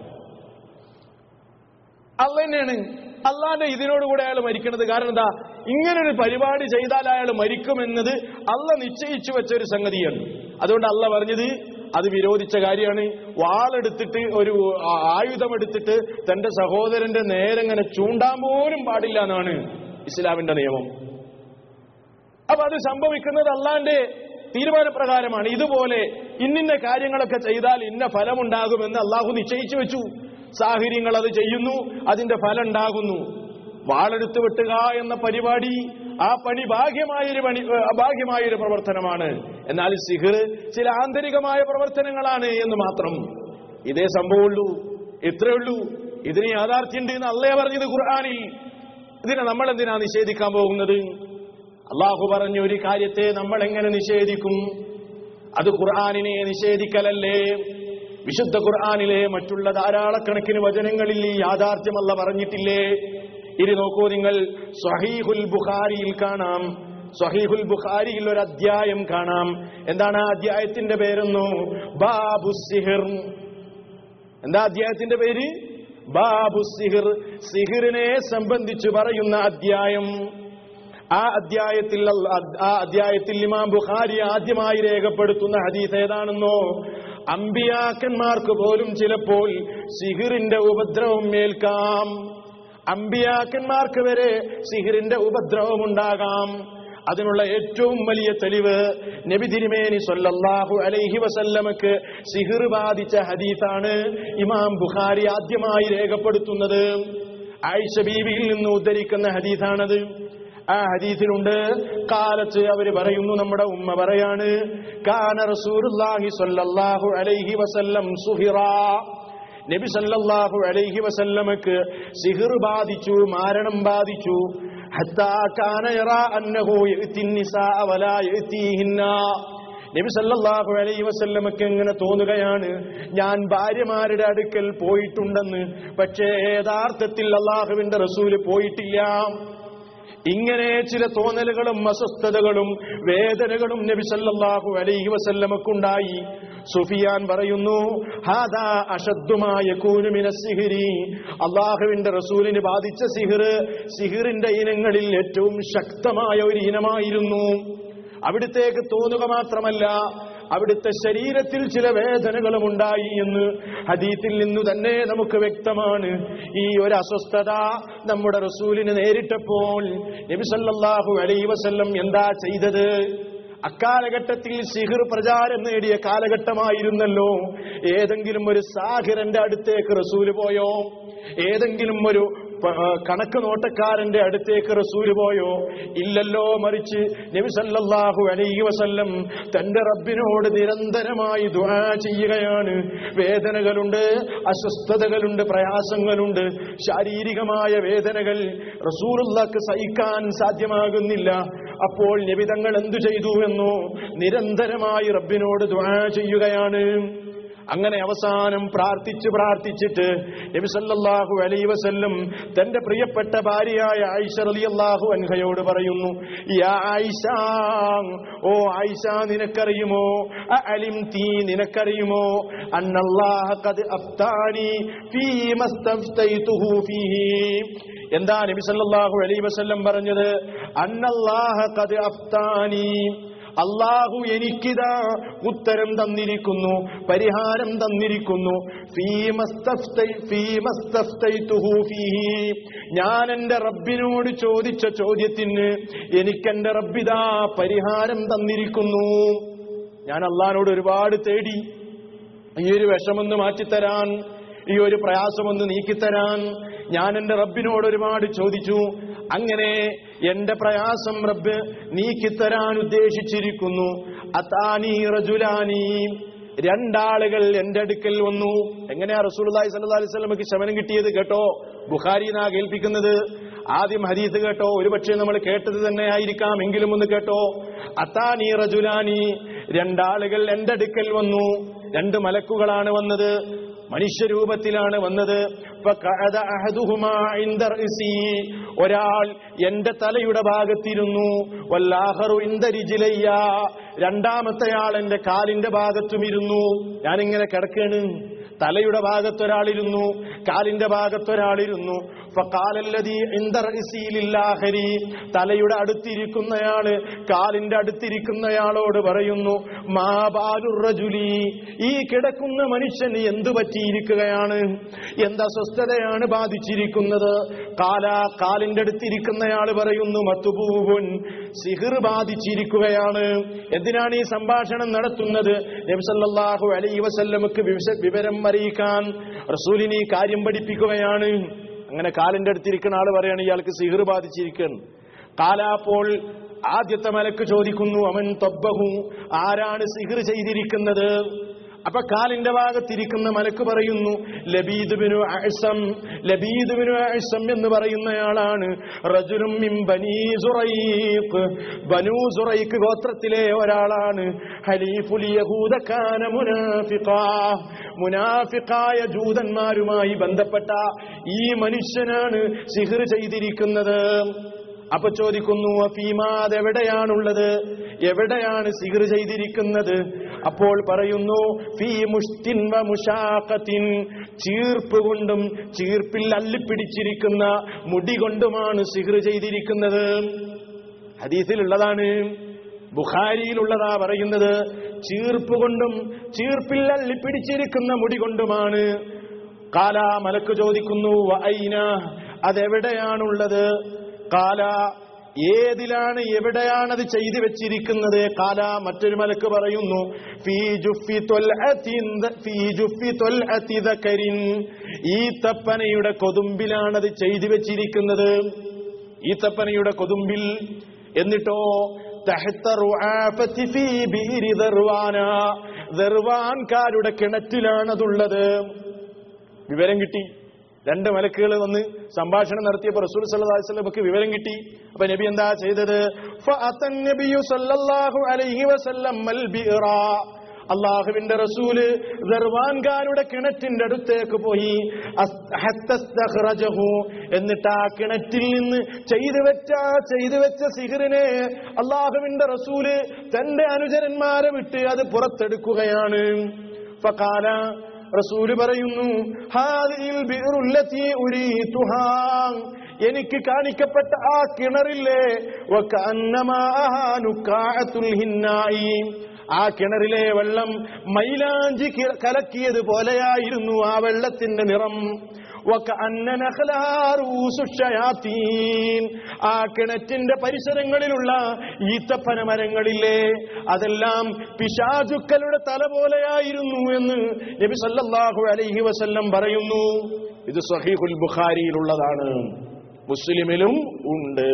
അള്ള തന്നെയാണ് അള്ളാന്റെ ഇതിനോടുകൂടെ അയാൾ മരിക്കുന്നത് കാരണം എന്താ ഇങ്ങനൊരു പരിപാടി ചെയ്താൽ അയാൾ മരിക്കുമെന്നത് അള്ള നിശ്ചയിച്ചു വെച്ച ഒരു സംഗതിയാണ് അതുകൊണ്ട് അള്ള പറഞ്ഞത് അത് വിരോധിച്ച കാര്യമാണ് വാളെടുത്തിട്ട് ഒരു ആ- ആയുധമെടുത്തിട്ട് തന്റെ സഹോദരന്റെ നേരെങ്ങനെ ചൂണ്ടാൻ പോലും പാടില്ല എന്നാണ് ഇസ്ലാമിന്റെ നിയമം അപ്പൊ അത് സംഭവിക്കുന്നത് അള്ളാന്റെ തീരുമാനപ്രകാരമാണ് ഇതുപോലെ ഇന്നിന്ന കാര്യങ്ങളൊക്കെ ചെയ്താൽ ഇന്ന ഫലമുണ്ടാകുമെന്ന് അള്ളാഹു നിശ്ചയിച്ചു വെച്ചു സാഹചര്യങ്ങൾ അത് ചെയ്യുന്നു അതിന്റെ ഫലം ഉണ്ടാകുന്നു വാളെടുത്ത് വെട്ടുക എന്ന പരിപാടി ആ പണി ഭാഗ്യമായൊരു പണി ഏ, അഭാഗ്യമായൊരു പ്രവർത്തനമാണ് എന്നാൽ സിഹിർ ചില ആന്തരികമായ പ്രവർത്തനങ്ങളാണ് എന്ന് മാത്രം ഇതേ സംഭവമുള്ളൂ ഇത്രയേ ഉള്ളൂ ഇതിന് യാഥാർത്ഥ്യമുണ്ട് എന്ന് അള്ളേ പറഞ്ഞത് ഖുർആാനിൽ ഇതിനെ നമ്മൾ എന്തിനാ നിഷേധിക്കാൻ പോകുന്നത് അള്ളാഹു പറഞ്ഞ ഒരു കാര്യത്തെ നമ്മൾ എങ്ങനെ നിഷേധിക്കും അത് ഖുർആാനിനെ നിഷേധിക്കലല്ലേ വിശുദ്ധ ഖുർആാനിലെ മറ്റുള്ള ധാരാളക്കണക്കിന് വചനങ്ങളിൽ ഈ യാഥാർത്ഥ്യമല്ല പറഞ്ഞിട്ടില്ലേ ഇനി നോക്കൂ നിങ്ങൾ സ്വഹീഹുൽ ബുഖാരിയിൽ കാണാം സ്വഹീഹുൽ ബുഖാരിയിൽ ഒരു അധ്യായം കാണാം എന്താണ് ആ അധ്യായത്തിന്റെ പേരെന്നോ ബാബു സിഹിർ എന്താ അധ്യായത്തിന്റെ പേര് ബാബു സിഹിർ സിഹിറിനെ സംബന്ധിച്ച് പറയുന്ന അധ്യായം ആ അധ്യായത്തിൽ അല്ല- ആ അധ്യായത്തിൽ ഇമാം ബുഖാരി ആദ്യമായി രേഖപ്പെടുത്തുന്ന ഹദീസ് ഏതാണെന്നോ അമ്പിയാക്കന്മാർക്ക് പോലും ചിലപ്പോൾ സിഹിറിന്റെ ഉപദ്രവം ഏൽക്കാം അമ്പിയാക്കന്മാർക്ക് വരെ സിഹിറിന്റെ ഉപദ്രവം ഉണ്ടാകാം അതിനുള്ള ഏറ്റവും വലിയ തെളിവ് നബി തിരുമേനി സല്ലല്ലാഹു അലൈഹി വസല്ലമക്ക് സിഹിർ ബാധിച്ച ഹദീസാണ് ഇമാം ബുഖാരി ആദ്യമായി രേഖപ്പെടുത്തുന്നത് ആയിഷ ബീവിയിൽ നിന്ന് ഉദ്ധരിക്കുന്ന ഹദീസാണത് ആ ഹദീസിലുണ്ട് കാലത്ത് അവര് പറയുന്നു നമ്മുടെ ഉമ്മ പറയാണ് കാന റസൂലുള്ളാഹി സ്വല്ലല്ലാഹു അലൈഹി വസല്ലം സുഹിറാ നബി സല്ലല്ലാഹു അലൈഹി വസല്ലമക്ക് സിഹിർ ബാധിച്ചു മാരണം ബാധിച്ചു ഹത്താ കാന യറാ അന്നഹു യഅതി നിസാഅ വലാ യഅതീഹിന്ന നബി സല്ലല്ലാഹു അലൈഹി വസല്ലമക്ക് ഇങ്ങനെ തോന്നുകയാണ് ഞാൻ ഭാര്യമാരുടെ അടുക്കൽ പോയിട്ടുണ്ടെന്ന് പക്ഷേ യഥാർത്ഥത്തിൽ അള്ളാഹുവിന്റെ റസൂല് പോയിട്ടില്ല ഇങ്ങനെ ചില തോന്നലുകളും അസ്വസ്ഥതകളും വേദനകളും നബി സല്ലല്ലാഹു അലൈഹി വസല്ലമക്കുണ്ടായി സുഫിയാൻ പറയുന്നു ഹാദാ അഷദ്ദുമായ കൂനുമിന സിഹിരി അള്ളാഹുവിന്റെ റസൂലിന് ബാധിച്ച സിഹിർ സിഹിറിന്റെ ഇനങ്ങളിൽ ഏറ്റവും ശക്തമായ ഒരു ഇനമായിരുന്നു അവിടുത്തേക്ക് തോന്നുക മാത്രമല്ല അവിടുത്തെ ശരീരത്തിൽ ചില വേദനകളും ഉണ്ടായി എന്ന് ഹദീത്തിൽ നിന്നു തന്നെ നമുക്ക് വ്യക്തമാണ് ഈ ഒരു അസ്വസ്ഥത നമ്മുടെ റസൂലിന് നേരിട്ടപ്പോൾ നബി സല്ലല്ലാഹു അലൈഹി വസല്ലം എന്താ ചെയ്തത് അക്കാലഘട്ടത്തിൽ സിഹിർ പ്രചാരം നേടിയ കാലഘട്ടമായിരുന്നല്ലോ ഏതെങ്കിലും ഒരു സാഹിറന്റെ അടുത്തേക്ക് റസൂല് പോയോ ഏതെങ്കിലും ഒരു പ- ആ, കണക്ക് നോട്ടക്കാരന്റെ അടുത്തേക്ക് റസൂല് പോയോ ഇല്ലല്ലോ മറിച്ച് നബി സല്ലല്ലാഹു അലൈഹി വസല്ലം തന്റെ റബ്ബിനോട് നിരന്തരമായി ദുആ ചെയ്യുകയാണ് വേദനകളുണ്ട് അസ്വസ്ഥതകളുണ്ട് പ്രയാസങ്ങളുണ്ട് ശാരീരികമായ വേദനകൾ റസൂലുള്ളാക്ക് സഹിക്കാൻ സാധ്യമാകുന്നില്ല അപ്പോൾ നബിതങ്ങൾ എന്തു ചെയ്തു എന്നോ നിരന്തരമായി റബ്ബിനോട് ദുആ ചെയ്യുകയാണ് അങ്ങനെ അവസാനം പ്രാർത്ഥിച്ച് പ്രാർത്ഥിച്ചിട്ട് നബി സല്ലല്ലാഹു അലൈഹി വസല്ലം തന്റെ പ്രിയപ്പെട്ട ഭാര്യയായ ആയിഷ റളിയല്ലാഹു അൻഹയോട് പറയുന്നു യാ ആയിഷ ഓ ആയിഷ നിനക്കറിയുമോ അലിം തീ നിനക്കറിയുമോ അന്നല്ലാഹ ഖദ് അഫ്താനി ഫീ മസ്തഫ്തൈതുഹു ഫീഹി എന്താ നബി സല്ലല്ലാഹു അലൈഹി വസല്ലം പറഞ്ഞത് അന്നല്ലാഹ ഖദ് അഫ്താനി അള്ളാഹു എനിക്കിതാ ഉത്തരം തന്നിരിക്കുന്നു പരിഹാരം തന്നിരിക്കുന്നു ഫീമസ്തഫ്തൈ- ഫീമസ്തഫ്തൈതുഹു ഫീഹി. ഞാൻ എന്റെ റബ്ബിനോട് ചോദിച്ച ചോദ്യത്തിന് എനിക്കെന്റെ റബ്ബിതാ പരിഹാരം തന്നിരിക്കുന്നു ഞാൻ അള്ളഹാനോട് ഒരുപാട് തേടി ഈ ഒരു വിഷമൊന്ന് മാറ്റിത്തരാൻ ഈ ഒരു പ്രയാസമൊന്ന് നീക്കിത്തരാൻ ഞാൻ എന്റെ റബ്ബിനോട് ഒരുപാട് ചോദിച്ചു അങ്ങനെ എന്റെ പ്രയാസം റബ്ബ് നീക്കിത്തരാൻ ഉദ്ദേശിച്ചിരിക്കുന്നു അതാനി റജുലാനി രണ്ടാളുകൾ എന്റെ അടുക്കൽ വന്നു എങ്ങനെയാ റസൂലുള്ളാഹി സ്വല്ലല്ലാഹി അലൈഹി വസല്ലമക്ക് ശമനം കിട്ടിയത് കേട്ടോ ബുഖാരി നാ കേൾപ്പിക്കുന്നത് ആദ്യം ഹദീസ് കേട്ടോ ഒരുപക്ഷെ നമ്മൾ കേട്ടത് തന്നെ ആയിരിക്കാം എങ്കിലും ഒന്ന് കേട്ടോ അത്താനി റജുലാനി രണ്ടാളുകൾ എന്റെ അടുക്കൽ വന്നു രണ്ട് മലക്കുകളാണ് വന്നത് മനുഷ്യരൂപത്തിലാണ് വന്നത് ഫഖഅദ അഹദുഹുമാ ഇൻദ റഅസി. ഒരാൾ എന്റെ തലയുടെ ഭാഗത്തിരുന്നു വല്ലാഹറു ഇന്ദ റിജ്ലയ്യ രണ്ടാമത്തെ ആൾ എന്റെ കാലിന്റെ ഭാഗത്തും ഇരുന്നു ഞാനിങ്ങനെ കിടക്കാണ് തലയുടെ ഭാഗത്തൊരാളിരുന്നു കാലിന്റെ ഭാഗത്തൊരാളിരുന്നു ഫഖാലല്ലദീ ഇൻദ റഅസി ലില്ലാഹരി. തലയുടെ അടുത്തിരിക്കുന്നയാള് കാലിന്റെ അടുത്തിരിക്കുന്നയാളോട് പറയുന്നു മാ ബാലുർ റജുലി ഈ കിടക്കുന്ന മനുഷ്യന് എന്തു പറ്റിയിരിക്കുകയാണ് എന്ത് അസ്വസ്ഥതയാണ് ബാധിച്ചിരിക്കുന്നത് കാല കാലിന്റെ അടുത്തിരിക്കുന്നയാൾ പറയുന്നു മത്തുപൂവുൻ സിഹിർ ബാധിച്ചിരിക്കുകയാണ് എന്തിനാണ് ഈ സംഭാഷണം നടത്തുന്നത് നബ്സല്ലാഹു അലൈ വസല്ലമക്ക് വിവശ- വിവരം അറിയിക്കാൻ റസൂലിന് ഈ കാര്യം പഠിപ്പിക്കുകയാണ് അങ്ങനെ കാലിന്റെ അടുത്തിരിക്കുന്ന ആള് പറയാണ് ഇയാൾക്ക് സിഹിർ ബാധിച്ചിരിക്കുകയാണ് കാലാപ്പോൾ ആദ്യത്തെ മലക്ക് ചോദിക്കുന്നു അവൻ തൊബ്ബഹു ആരാണ് സിഹിർ ചെയ്തിരിക്കുന്നത് അപ്പൊ കാലിന്റെ ഭാഗത്തിരിക്കുന്ന മലക്ക് പറയുന്നു ലബീദുബിനു അസം ലബീദുബിനു അസം എന്ന് പറയുന്നയാളാണ് റജുലും മിൻ ബനീ സുറൈഖ് ബനൂ സുറൈഖ് ഗോത്രത്തിലെ ഒരാളാണ് ഹലീഫുൽ യഹൂദ കാന മുനാഫിഖാ മുനാഫിഖായ ജൂതന്മാരുമായി ബന്ധപ്പെട്ട ഈ മനുഷ്യനാണ് സിഹിർ ചെയ്തിരിക്കുന്നത് അപ്പൊ ചോദിക്കുന്നു ഫീമാത് എവിടെയാണുള്ളത് എവിടെയാണ് സിഹിർ ചെയ്തിരിക്കുന്നത് അപ്പോൾ പറയുന്നു ഫീ മുഷ്തിൻ വ മുഷാഖത്തിൻ ചീർപ്പ് കൊണ്ടും ചീർപ്പിൽ അല്ലിപ്പിടിച്ചിരിക്കുന്ന മുടി കൊണ്ടുമാണ് സിഹിർ ചെയ്തിരിക്കുന്നത് ഹദീസിലുള്ളതാണ് ബുഖാരിയിലുള്ളതാ പറയുന്നത് ചീർപ്പ് കൊണ്ടും ചീർപ്പിൽ അല്ലിപ്പിടിച്ചിരിക്കുന്ന മുടി കൊണ്ടുമാണ് കാല മലക്ക് ചോദിക്കുന്നു "വ ഐന അതെവിടെയാണുള്ളത് കാല ഏതിലാണ് എവിടെയാണത് ചെയ്തു വെച്ചിരിക്കുന്നത് കാല മറ്റൊരു മലക്ക് പറയുന്നു ഫീ ജുഫി ത്വൽഅത്തിൻ ദ- ഫീ ജുഫി ത്വൽഅത്തി ദകരിൻ. ഈ തപ്പനയുടെ കൊതുമ്പിലാണത് ചെയ്തു വെച്ചിരിക്കുന്നത് ഈ തപ്പനയുടെ കൊതുമ്പിൽ എന്നിട്ടോ തഹത്ത റുആഫത്തി ഫീ ബീരി ദർവാന. ദർവാൻകാരുടെ കിണറ്റിലാണതുള്ളത് വിവരം കിട്ടി രണ്ട് മലക്കുകൾ വന്ന് സംഭാഷണം നടത്തിയപ്പോൾ റസൂൽ സല്ലല്ലാഹു അലൈഹി വസല്ലമക്ക് വിവരം കിട്ടി അപ്പൊ നബി എന്താ ചെയ്തത് ഫഅതൻ നബിയു സല്ലല്ലാഹു അലൈഹി വസല്ലം അൽ ബിറ അള്ളാഹുവിന്റെ റസൂല് ദർവാൻകാരുടെ കിണറ്റിന്റെ അടുത്തേക്ക് പോയി അസ്- ഹത്തസ്തഖ്റജഹു. എന്നിട്ട് ആ കിണറ്റിൽ നിന്ന് ചെയ്തു വെച്ച ചെയ്തു വെച്ച സിഹിറിനെ അള്ളാഹുവിന്റെ റസൂല് തന്റെ അനുചരന്മാരെ വിട്ട് അത് പുറത്തെടുക്കുകയാണ് ഫഖാല റസൂല് പറയുന്നു ഹാദിൽ ബിറുല്ലത്തി ഉരീതുഹാ എനിക്ക് കാണിക്കപ്പെട്ട ആ കിണറില്ലേ വകഅന്നമാഹാ നുക്കാഅത്തുൽ ഹിന്നായി ആ കിണറിലെ വെള്ളം മൈലാഞ്ചി കി- കലക്കിയത് പോലെയായിരുന്നു ആ വെള്ളത്തിന്റെ നിറം വകഅന്ന നഖ്ലഹാ റൂസു ഷയാത്തീൻ. ആ കിണറ്റിന്റെ പരിസരങ്ങളിലുള്ള ഈത്തപ്പന മരങ്ങളില്ലേ അതെല്ലാം പിശാചുക്കളുടെ തല പോലെയായിരുന്നു എന്ന് നബി സല്ലല്ലാഹു അലൈഹി വസല്ലം പറയുന്നു ഇത് സഹീഹുൽ ബുഖാരിയിലുള്ളതാണ് മുസ്ലിമിലും ഉണ്ട്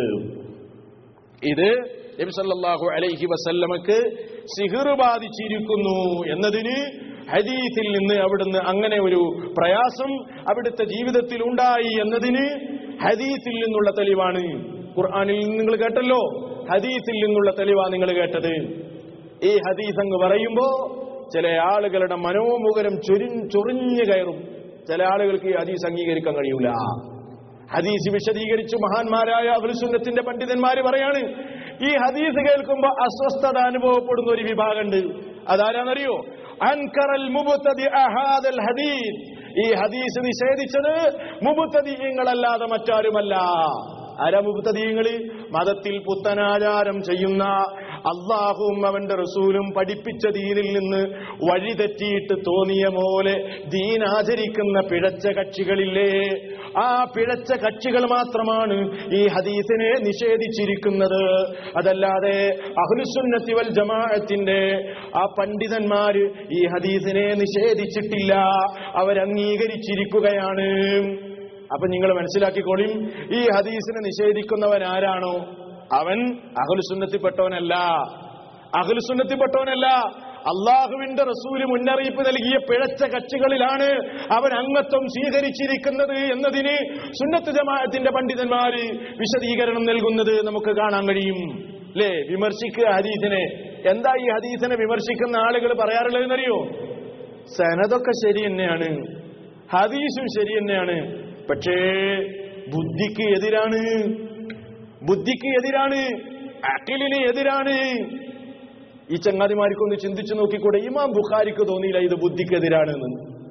ഇത് നബി സല്ലല്ലാഹു അലൈഹി വസല്ലമക്ക് സിഹിർ ബാധിച്ചിരിക്കുന്നു എന്നതിന് ഹദീസിൽ നിന്ന് അവിടുന്ന് അങ്ങനെ ഒരു പ്രയാസം അവിടുത്തെ ജീവിതത്തിൽ ഉണ്ടായി എന്നതിന് ഹദീസിൽ നിന്നുള്ള തെളിവാണ് ഖുർആനിൽ നിന്ന് നിങ്ങൾ കേട്ടല്ലോ ഹദീസിൽ നിന്നുള്ള തെളിവാ നിങ്ങൾ കേട്ടത് ഈ ഹദീസ് അങ്ങ് പറയുമ്പോ ചില ആളുകളുടെ മനോമുഖരം ചൊരി ചൊറിഞ്ഞു കയറും ചില ആളുകൾക്ക് ഈ ഹദീസ് അംഗീകരിക്കാൻ കഴിയൂല ഹദീസ് വിശദീകരിച്ചു മഹാന്മാരായ അബുൽസുന്നത്തിന്റെ പണ്ഡിതന്മാര് പറയാണ് ഈ ഹദീസ് കേൾക്കുമ്പോ അസ്വസ്ഥത അനുഭവപ്പെടുന്ന ഒരു വിഭാഗമുണ്ട് അതാരാന്നറിയോ അൻകറൽ മുബത്തദി അഹാദൽ ഹദീസ് ഈ ഹദീസ് നിഷേധിച്ചത് മുബത്തദീയങ്ങളല്ലാതെ മറ്റാരുമല്ല ആരാ മുബത്തദീയങ്ങള് മതത്തിൽ പുത്തനാചാരം ചെയ്യുന്ന അള്ളാഹുവും അവന്റെ റസൂലും പഠിപ്പിച്ച ദീനിൽ നിന്ന് വഴിതെറ്റിയിട്ട് തോന്നിയ പോലെ ദീൻ ആചരിക്കുന്ന പിഴച്ച കക്ഷികളില്ലേ ആ പിഴച്ച കക്ഷികൾ മാത്രമാണ് ഈ ഹദീസിനെ നിഷേധിച്ചിരിക്കുന്നത് അതല്ലാതെ അഹ്ലുസുന്നത്തി വൽ ജമാഅത്തിന്റെ ആ പണ്ഡിതന്മാര് ഈ ഹദീസിനെ നിഷേധിച്ചിട്ടില്ല അവരംഗീകരിച്ചിരിക്കുകയാണ് അപ്പൊ നിങ്ങൾ മനസ്സിലാക്കിക്കോളിം ഈ ഹദീസിനെ നിഷേധിക്കുന്നവൻ ആരാണോ അവൻ അഹ്ലുസുന്നത്തിൽപ്പെട്ടവനല്ല അഹ്ലുസുന്നത്തിൽപ്പെട്ടവനല്ല അള്ളാഹുവിന്റെ റസൂല് മുന്നറിയിപ്പ് നൽകിയ പിഴച്ച കക്ഷികളിലാണ് അവൻ അംഗത്വം സ്വീകരിച്ചിരിക്കുന്നത് എന്നതിന് സുന്നത്ത് ജമാഅത്തിന്റെ പണ്ഡിതന്മാര് വിശദീകരണം നൽകുന്നത് നമുക്ക് കാണാൻ കഴിയും അല്ലേ വിമർശിക്കുക ഹദീസിനെ എന്താ ഈ ഹദീസിനെ വിമർശിക്കുന്ന ആളുകൾ പറയാറുള്ളതെന്നറിയോ സനതൊക്കെ ശരി തന്നെയാണ് ഹദീസും ശരി തന്നെയാണ് പക്ഷേ ബുദ്ധിക്ക് എതിരാണ് ബുദ്ധിക്ക് എതിരാണ് അഖിലിന് എതിരാണ് ഈ ചങ്ങാതിമാർക്കൊന്ന് ചിന്തിച്ചു നോക്കിക്കൂടെ ഇമാം ബുഖാരിക്ക് തോന്നിയില്ല ഇത് ബുദ്ധിക്കെതിരാണെന്ന്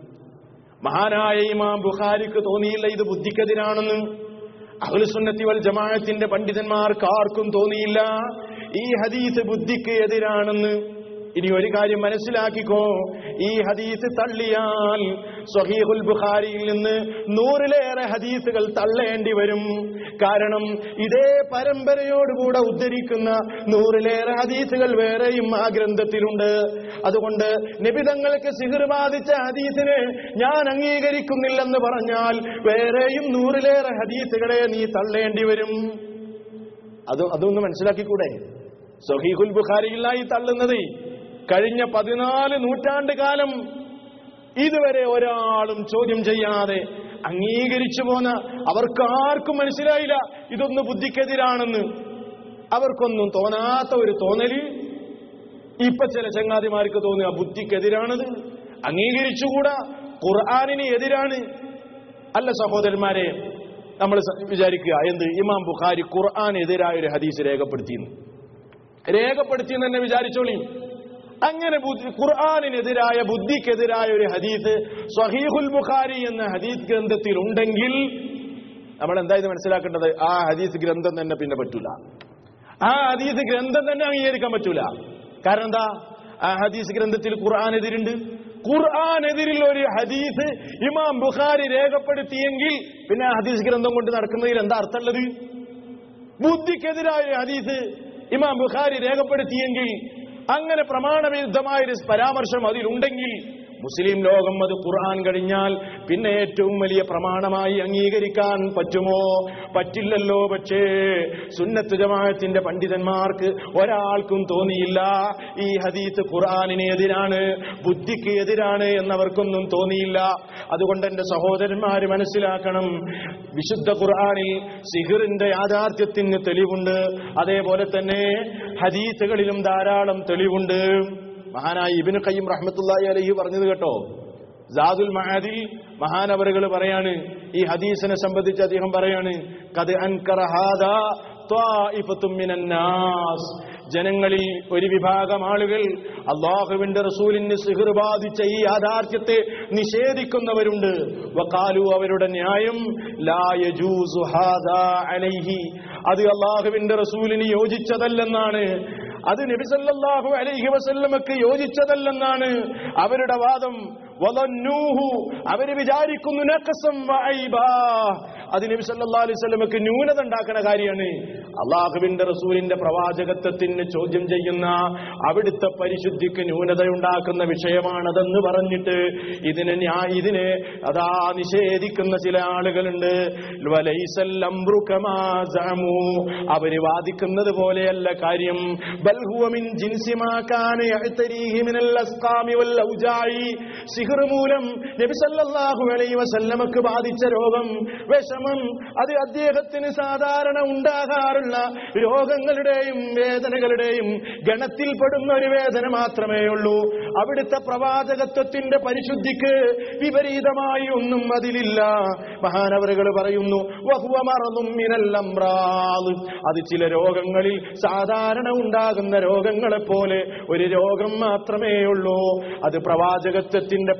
മഹാനായ ഇമാം ബുഖാരിക്ക് തോന്നിയില്ല ഇത് ബുദ്ധിക്കെതിരാണെന്ന് അഹ്ലുസുന്നത്തി വൽ ജമാഅത്തിന്റെ പണ്ഡിതന്മാർക്ക് ആർക്കും തോന്നിയില്ല ഈ ഹദീസ് ബുദ്ധിക്ക് എതിരാണെന്ന് ഇനി ഒരു കാര്യം മനസ്സിലാക്കിക്കോ ഈ ഹദീസ് തള്ളിയാൽ സ്വഹീഹുൽ ബുഖാരിയിൽ നിന്ന് നൂറിലേറെ ഹദീസുകൾ തള്ളേണ്ടി വരും കാരണം ഇതേ പരമ്പരയോടുകൂടെ ഉദ്ധരിക്കുന്ന നൂറിലേറെ ഹദീസുകൾ വേറെയും ആ ഗ്രന്ഥത്തിലുണ്ട് അതുകൊണ്ട് നിബിതങ്ങൾക്ക് സിഹിർ ബാധിച്ച ഹദീസിനെ ഞാൻ അംഗീകരിക്കുന്നില്ലെന്ന് പറഞ്ഞാൽ വേറെയും നൂറിലേറെ ഹദീസുകളെ നീ തള്ളേണ്ടി വരും അത് അതൊന്ന് മനസ്സിലാക്കിക്കൂടെ സഹീഹുൽ ബുഖാരിയിലായി തള്ളുന്നത് കഴിഞ്ഞ പതിനാല് നൂറ്റാണ്ട് കാലം ഇതുവരെ ഒരാളും ചോദ്യം ചെയ്യാതെ അംഗീകരിച്ചു പോന്ന അവർക്കാർക്കും മനസ്സിലായില്ല ഇതൊന്ന് ബുദ്ധിക്കെതിരാണെന്ന് അവർക്കൊന്നും തോന്നാത്ത ഒരു തോന്നല് ഇപ്പൊ ചില ചങ്ങാതിമാർക്ക് തോന്നുക ബുദ്ധിക്കെതിരാണത് അംഗീകരിച്ചുകൂടാ ഖുർആാനിന് എതിരാണ് അല്ല സഹോദരന്മാരെ നമ്മൾ വിചാരിക്കുക എന്ത് ഇമാം ബുഖാരി ഖുർആൻ എതിരായ ഒരു ഹദീസ് രേഖപ്പെടുത്തിയെന്ന് രേഖപ്പെടുത്തിയെന്ന് തന്നെ വിചാരിച്ചോളി അങ്ങനെ ബുദ്ധി- ഖുർആാനിനെതിരായ ബുദ്ധിക്കെതിരായ ഒരു ഹദീസ് സ്വഹീഹുൽ ബുഖാരി എന്ന ഹദീസ് ഗ്രന്ഥത്തിൽ ഉണ്ടെങ്കിൽ നമ്മൾ എന്താ ഇത് മനസ്സിലാക്കേണ്ടത് ആ ഹദീസ് ഗ്രന്ഥം തന്നെ പിന്നെ പറ്റൂല ആ ഹദീസ് ഗ്രന്ഥം തന്നെ അംഗീകരിക്കാൻ പറ്റൂല കാരണം എന്താ ആ ഹദീസ് ഗ്രന്ഥത്തിൽ ഖുർആൻ എതിരുണ്ട് ഖുർആൻ എതിരിൽ ഒരു ഹദീസ് ഇമാം ബുഖാരി രേഖപ്പെടുത്തിയെങ്കിൽ പിന്നെ ആ ഹദീസ് ഗ്രന്ഥം കൊണ്ട് നടക്കുന്നതിൽ എന്താ അർത്ഥമുള്ളത് ബുദ്ധിക്കെതിരായ ഒരു ഹദീസ് ഇമാം ബുഖാരി രേഖപ്പെടുത്തിയെങ്കിൽ അങ്ങനെ പ്രമാണവിരുദ്ധമായ ഒരു പരാമർശം അതിലുണ്ടെങ്കിൽ മുസ്ലിം ലോകം അത് ഖുർആൻ കഴിഞ്ഞാൽ പിന്നെ ഏറ്റവും വലിയ പ്രമാണമായി അംഗീകരിക്കാൻ പറ്റുമോ പറ്റില്ലല്ലോ പക്ഷേ സുന്നത്ത് ജമാഅത്തിന്റെ പണ്ഡിതന്മാർക്ക് ഒരാൾക്കും തോന്നിയില്ല ഈ ഹദീസ് ഖുർആനിന് എതിരാണ് ബുദ്ധിക്ക് എതിരാണ് എന്നവർക്കൊന്നും തോന്നിയില്ല അതുകൊണ്ട് എന്റെ സഹോദരന്മാര് മനസ്സിലാക്കണം വിശുദ്ധ ഖുർആനിൽ സിഹിറിന്റെ യാഥാർത്ഥ്യത്തിന് തെളിവുണ്ട് അതേപോലെ തന്നെ ഹദീസുകളിലും ധാരാളം തെളിവുണ്ട് മഹാനായ ഇബിന് ഖയ്യിം റഹ്മത്തുള്ളാഹി അലൈഹി പറഞ്ഞത് കേട്ടോ ജാദുൽ മഹാദിൽ മഹാനവറുകൾ പറയാണ് ഈ ഹദീസിനെ സംബന്ധിച്ച് അദ്ദേഹം പറയാണ് കത് അൻകറ ഹാദാ ത്വാഇഫത്തും മിനൻ നാസ് ജനങ്ങളിൽ ഒരു വിഭാഗം ആളുകൾ അള്ളാഹുവിന്റെ റസൂലിന് സിഹിർ ബാധിച്ച ഈ യാഥാർത്ഥ്യത്തെ നിഷേധിക്കുന്നവരുണ്ട് വക്കാലു അവരുടെ ന്യായം ലാ യജൂസു ഹാദാ അലൈഹി അത് അള്ളാഹുവിന്റെ റസൂലിന് യോജിച്ചതല്ലെന്നാണ് അത് നബിസല്ലാഹു അലൈഹി വസല്ലമക്ക് യോജിച്ചതല്ലെന്നാണ് അവരുടെ വാദം വദന്നൂഹു അവര് വിചാരിക്കുന്നു നഖസം വഅയ്ബാ അത് നബി സല്ലല്ലാഹു അലൈഹി വസല്ലമക്ക് ന്യൂനത ഉണ്ടാക്കുന്ന കാര്യമാണ് അള്ളാഹുവിന്റെ റസൂലിന്റെ പ്രവാചകത്വത്തിന് ചോദ്യം ചെയ്യുന്ന അവിടുത്തെ പരിശുദ്ധിക്ക് ന്യൂനത ഉണ്ടാക്കുന്ന വിഷയമാണതെന്ന് പറഞ്ഞിട്ട് ഇതിനെ ന്യാ- ഇതിനെ അതാ നിഷേധിക്കുന്ന ചില ആളുകളുണ്ട് വലൈസൽ അംറു കമാ സഅമു. അവര് വാദിക്കുന്നത് പോലെയല്ല കാര്യം ബൽ ഹുവ മിൻ ജിൻസി മാ കാന യഅ്തരീഹി മിനൽ അസ്ഖാമി വൽ ഔജാഇ സിഹ്ർ മൂലം നബി സല്ലല്ലാഹു അലൈഹി വസല്ലമക്ക് ബാധിച്ച രോഗം വിഷമം അത് അദ്ദേഹത്തിന് സാധാരണ ഉണ്ടാകാറുള്ള രോഗങ്ങളുടെയും വേദനകളുടെയും ഗണത്തിൽപ്പെടുന്ന ഒരു വേദന മാത്രമേ ഉള്ളൂ അവിടുത്തെ പ്രവാചകത്വത്തിന്റെ പരിശുദ്ധിക്ക് വിപരീതമായി ഒന്നും അതിലില്ല മഹാനവറുകൾ പറയുന്നു വഹുവ മറന്നും മിനല്ലംറാദ് അത് ചില രോഗങ്ങളിൽ സാധാരണ ഉണ്ടാകുന്ന രോഗങ്ങളെ പോലെ ഒരു രോഗം മാത്രമേ ഉള്ളൂ അത് പ്രവാചകത്വത്തിന്റെ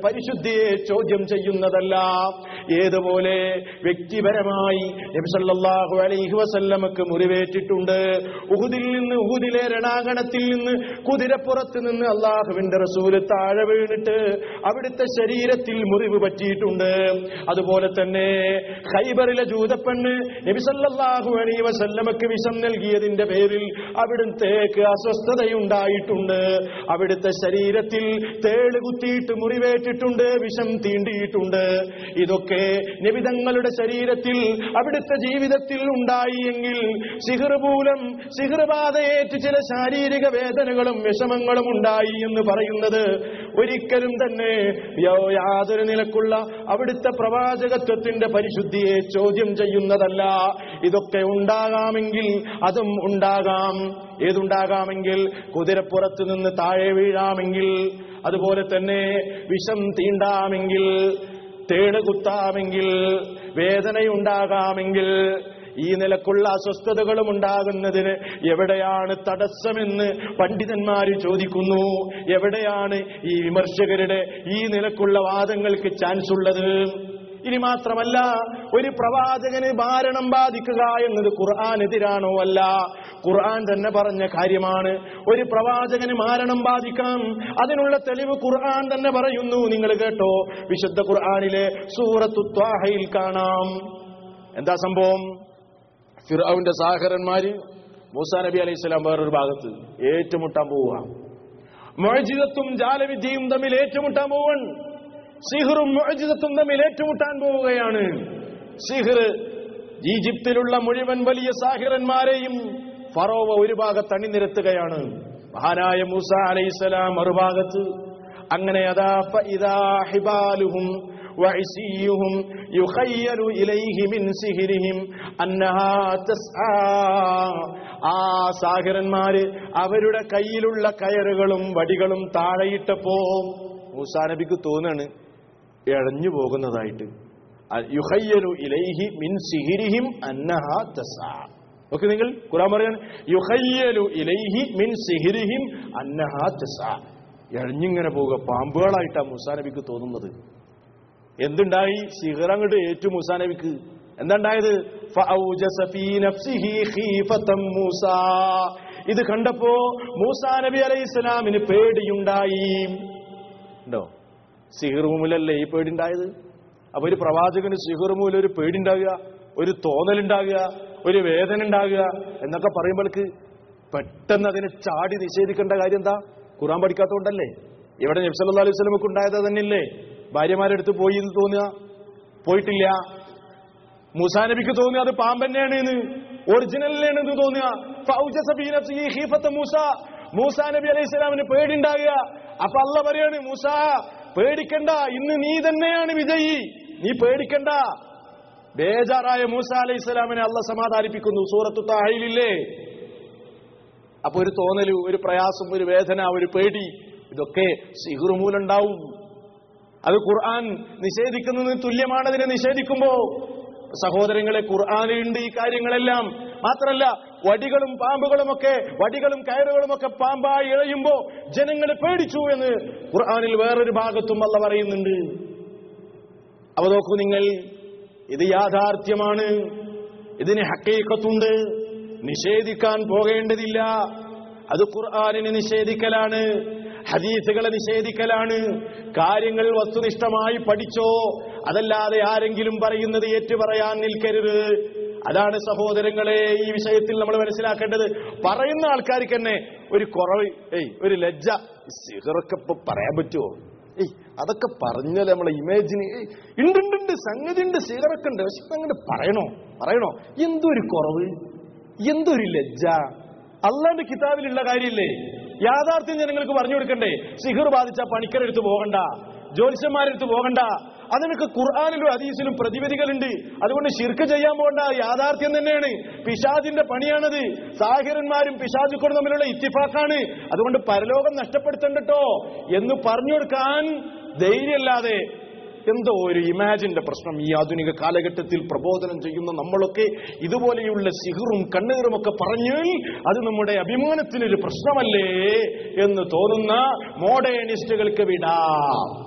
പരിശുദ്ധിയെ ചോദ്യം ചെയ്യുന്നതല്ല ഏതുപോലെ വ്യക്തിപരമായി നബിസല്ലാഹു അലൈഹി വസല്ലമക്ക് മുറിവേറ്റിട്ടുണ്ട് ഉഹുദിൽ നിന്ന് ഉഹുദിലെ രണാകണത്തിൽ നിന്ന് കുതിരപ്പുറത്ത് നിന്ന് അള്ളാഹുവിന്റെ റസൂല് താഴെ വീണിട്ട് അവിടുത്തെ ശരീരത്തിൽ മുറിവ് പറ്റിയിട്ടുണ്ട് അതുപോലെ തന്നെ ഖൈബറിലെ ജൂതപ്പെണ്ണ് നബിസല്ലാഹു അലൈഹി വസല്ലമക്ക് വിഷം നൽകിയതിന്റെ പേരിൽ അവിടുത്തേക്ക് അസ്വസ്ഥതയുണ്ടായിട്ടുണ്ട് അവിടുത്തെ ശരീരത്തിൽ തേള് കുത്തിയിട്ട് മുറിവേറ്റിട്ടുണ്ട് വിഷം തീണ്ടിയിട്ടുണ്ട് ഇതൊക്കെ നിബിതങ്ങളുടെ ശരീരത്തിൽ അവിടുത്തെ ജീവിതത്തിൽ ഉണ്ടായി എങ്കിൽ സിഹർ മൂലം സിഹർ ബാധയേറ്റ് ചില ശാരീരിക വേദനകളും വിഷമങ്ങളും ഉണ്ടായി എന്ന് പറയുന്നത് ഒരിക്കലും തന്നെ യോ- യാതൊരു നിലക്കുള്ള അവിടുത്തെ പ്രവാചകത്വത്തിന്റെ പരിശുദ്ധിയെ ചോദ്യം ചെയ്യുന്നതല്ല ഇതൊക്കെ ഉണ്ടാകാമെങ്കിൽ അതും ഉണ്ടാകാം ഏതുണ്ടാകാമെങ്കിൽ കുതിരപ്പുറത്ത് നിന്ന് താഴെ വീഴാമെങ്കിൽ അതുപോലെ തന്നെ വിഷം തീണ്ടാമെങ്കിൽ തേണ് കുത്താമെങ്കിൽ വേദനയുണ്ടാകാമെങ്കിൽ ഈ നിലക്കുള്ള അസ്വസ്ഥതകളും ഉണ്ടാകുന്നതിന് എവിടെയാണ് തടസ്സമെന്ന് പണ്ഡിതന്മാര് ചോദിക്കുന്നു എവിടെയാണ് ഈ വിമർശകരുടെ ഈ നിലക്കുള്ള വാദങ്ങൾക്ക് ചാൻസ് ഉള്ളത് ഇനി മാത്രമല്ല ഒരു പ്രവാചകന് മാരണം ബാധിക്കുക എന്നത് ഖുർആാനെതിരാണോ അല്ല ഖുർആൻ തന്നെ പറഞ്ഞ കാര്യമാണ് ഒരു പ്രവാചകന് മാരണം ബാധിക്കാം അതിനുള്ള തെളിവ് ഖുർആൻ തന്നെ പറയുന്നു നിങ്ങൾ കേട്ടോ വിശുദ്ധ ഖുർആനിലെ സൂറത്തു ത്വാഹയിൽ കാണാം എന്താ സംഭവം ഫിറൌന്റെ സാഹരന്മാര് മൂസാ നബി അലൈഹി സ്വലാം വേറൊരു ഭാഗത്ത് ഏറ്റുമുട്ടാൻ പോവുക മൊഴിജിതത്തും ജാലവിദ്യയും തമ്മിൽ ഏറ്റുമുട്ടാൻ പോവൻ സിഹറും മൊഴിജിതത്തും തമ്മിൽ ഏറ്റുമുട്ടാൻ പോവുകയാണ് സിഹർ ഈജിപ്തിലുള്ള മുഴുവൻ വലിയ സാഹിറന്മാരെയും ഫറോവ ഒരു ഭാഗത്ത് അണിനിരത്തുകയാണ് മഹാനായ മൂസ അലൈഹിസ്സലാം മറുഭാഗത്ത് അങ്ങനെ അതാ ഫഇദാ ഹിബാലുഹും وعصيهم يخيل إليه من سهرهم أنها تسعى ആ സാഹിറന്മാര് അവരുടെ കയ്യിലുള്ള കയറുകളും വടികളും താഴെയിട്ടപ്പോ മൂസാ നബിക്ക് തോന്നാണ് ഇഴഞ്ഞു പോകുന്നതായിട്ട് അ- യുഹയ്യലു ഇലൈഹി മിൻ സിഹിരിഹിം അന്നഹാ തസ്ആ ഓക്കെ നിങ്ങൾ ഖുറാൻ പറയാണ് യുഹയ്യലു ഇലൈഹി മിൻ സിഹിരിഹിം അന്നഹാ തസ്ആ ഇഴഞ്ഞിങ്ങനെ പോവുക പാമ്പുകളായിട്ടാ മൂസാ നബിക്ക് തോന്നുന്നത് എന്തുണ്ടായി സിഹർ അങ്ങോട്ട് ഏറ്റു മൂസാ നബിക്ക് എന്താണ്ടായത് ഫഔജസ ഫീ നഫ്സിഹി ഖീഫത്തം മൂസാ ഇത് കണ്ടപ്പോ മൂസാ നബി അലൈഹി ഇസ്ലാമിന് പേടിയുണ്ടായി ഉണ്ടോ സിഹിർ മൂലല്ലേ ഈ പേടിണ്ടായത് അപ്പൊ ഒരു പ്രവാചകന് സിഹിർ മൂലം ഒരു പേടിണ്ടാകുക ഒരു തോന്നലുണ്ടാകുക ഒരു വേദന ഉണ്ടാകുക എന്നൊക്കെ പറയുമ്പോൾക്ക് പെട്ടെന്ന് അതിനെ ചാടി നിഷേധിക്കേണ്ട കാര്യം എന്താ ഖുറാൻ പഠിക്കാത്തതുകൊണ്ടല്ലേ ഇവിടെ നബ്സല്ലാ അലൈഹി സ്വലമൊക്കെ ഉണ്ടായത് തന്നെയല്ലേ ഭാര്യമാരെടുത്ത് പോയി എന്ന് തോന്നുക പോയിട്ടില്ല മൂസാ നബിക്ക് തോന്നുക അത് പാമ്പന്നെയാണ് എന്ന് ഒറിജിനലിലാണ് എന്ന് തോന്നുക ഫൗജസ ഫീ നഫ്സിഹി ഖീഫത്ത മൂസ മൂസാ നബി അലൈഹി സ്വലാമിന് പേടിണ്ടാകുക അപ്പൊ അല്ല പറയാണ് മൂസ പേടിക്കണ്ട ഇന്ന് നീ തന്നെയാണ് വിജയി നീ പേടിക്കണ്ട ബേജാറായ മൂസ അലൈഹി സ്വലാമിനെ അല്ല സമാധാനിപ്പിക്കുന്നു സൂറത്തു താഹിലില്ലേ അപ്പൊ ഒരു തോന്നല് ഒരു പ്രയാസം ഒരു വേദന ഒരു പേടി ഇതൊക്കെ സിഹുർ മൂലുണ്ടാവും അത് ഖുർആൻ നിഷേധിക്കുന്നതിന് തുല്യമാണ് അതിനെ നിഷേധിക്കുമ്പോ സഹോദരങ്ങളെ ഖുർആാനിലുണ്ട് ഈ കാര്യങ്ങളെല്ലാം മാത്രല്ല വടികളും പാമ്പുകളും ഒക്കെ വടികളും കയറുകളും ഒക്കെ പാമ്പായി ഇഴയുമ്പോ ജനങ്ങൾ പേടിച്ചു എന്ന് ഖുർആാനിൽ വേറൊരു ഭാഗത്തും അല്ല പറയുന്നുണ്ട് അവ നോക്കൂ നിങ്ങൾ ഇത് യാഥാർത്ഥ്യമാണ് ഇതിന് ഹക്കീക്കത്തുണ്ട് നിഷേധിക്കാൻ പോകേണ്ടതില്ല അത് ഖുർആാനിനെ നിഷേധിക്കലാണ് ഹദീസുകളെ നിഷേധിക്കലാണ് കാര്യങ്ങൾ വസ്തുനിഷ്ഠമായി പഠിച്ചോ അതല്ലാതെ ആരെങ്കിലും പറയുന്നത് ഏറ്റുപറയാൻ നിൽക്കരുത് അതാണ് സഹോദരങ്ങളെ ഈ വിഷയത്തിൽ നമ്മൾ മനസ്സിലാക്കേണ്ടത് പറയുന്ന ആൾക്കാർക്ക് തന്നെ ഒരു കുറവ് ഏയ് ഒരു ലജ്ജ സിഹറൊക്കെ ഇപ്പൊ പറയാൻ പറ്റുമോ ഏയ് അതൊക്കെ പറഞ്ഞാൽ നമ്മളെ ഇമേജിന് ഏയ് ഉണ്ട് ഉണ്ട് ഉണ്ട് സംഗതി ഉണ്ട് സിഹറൊക്കെ ഉണ്ട് പക്ഷെ അങ്ങോട്ട് പറയണോ പറയണോ എന്തൊരു കുറവ് എന്തൊരു ലജ്ജ അള്ളാന്റെ കിതാബിലുള്ള കാര്യമില്ലേ യാഥാർത്ഥ്യം ജനങ്ങൾക്ക് പറഞ്ഞു കൊടുക്കണ്ടേ സിഹർ ബാധിച്ച പണിക്കരെടുത്ത് പോകണ്ട ജ്യോത്സ്യന്മാരെടുത്ത് പോകണ്ട അതിനൊക്കെ ഖുർആാനിലും ഹദീസിലും പ്രതിവിധികളുണ്ട് അതുകൊണ്ട് ശിർക്ക് ചെയ്യാൻ പോകണ്ട യാഥാർത്ഥ്യം തന്നെയാണ് പിശാജിന്റെ പണിയാണത് സാഹിരന്മാരും പിശാജുക്കളും തമ്മിലുള്ള ഇത്തിഫാക്കാണ് അതുകൊണ്ട് പരലോകം നഷ്ടപ്പെടുത്തണ്ടട്ടോ എന്ന് പറഞ്ഞു കൊടുക്കാൻ ധൈര്യല്ലാതെ എന്തോ ഒരു ഇമാജിന്റെ പ്രശ്നം ഈ ആധുനിക കാലഘട്ടത്തിൽ പ്രബോധനം ചെയ്യുന്ന നമ്മളൊക്കെ ഇതുപോലെയുള്ള സിഹറും കണ്ണീറും ഒക്കെ പറഞ്ഞാൽ അത് നമ്മുടെ അഭിമാനത്തിനൊരു പ്രശ്നമല്ലേ എന്ന് തോന്നുന്ന മോഡേണിസ്റ്റുകൾക്ക് വിടാം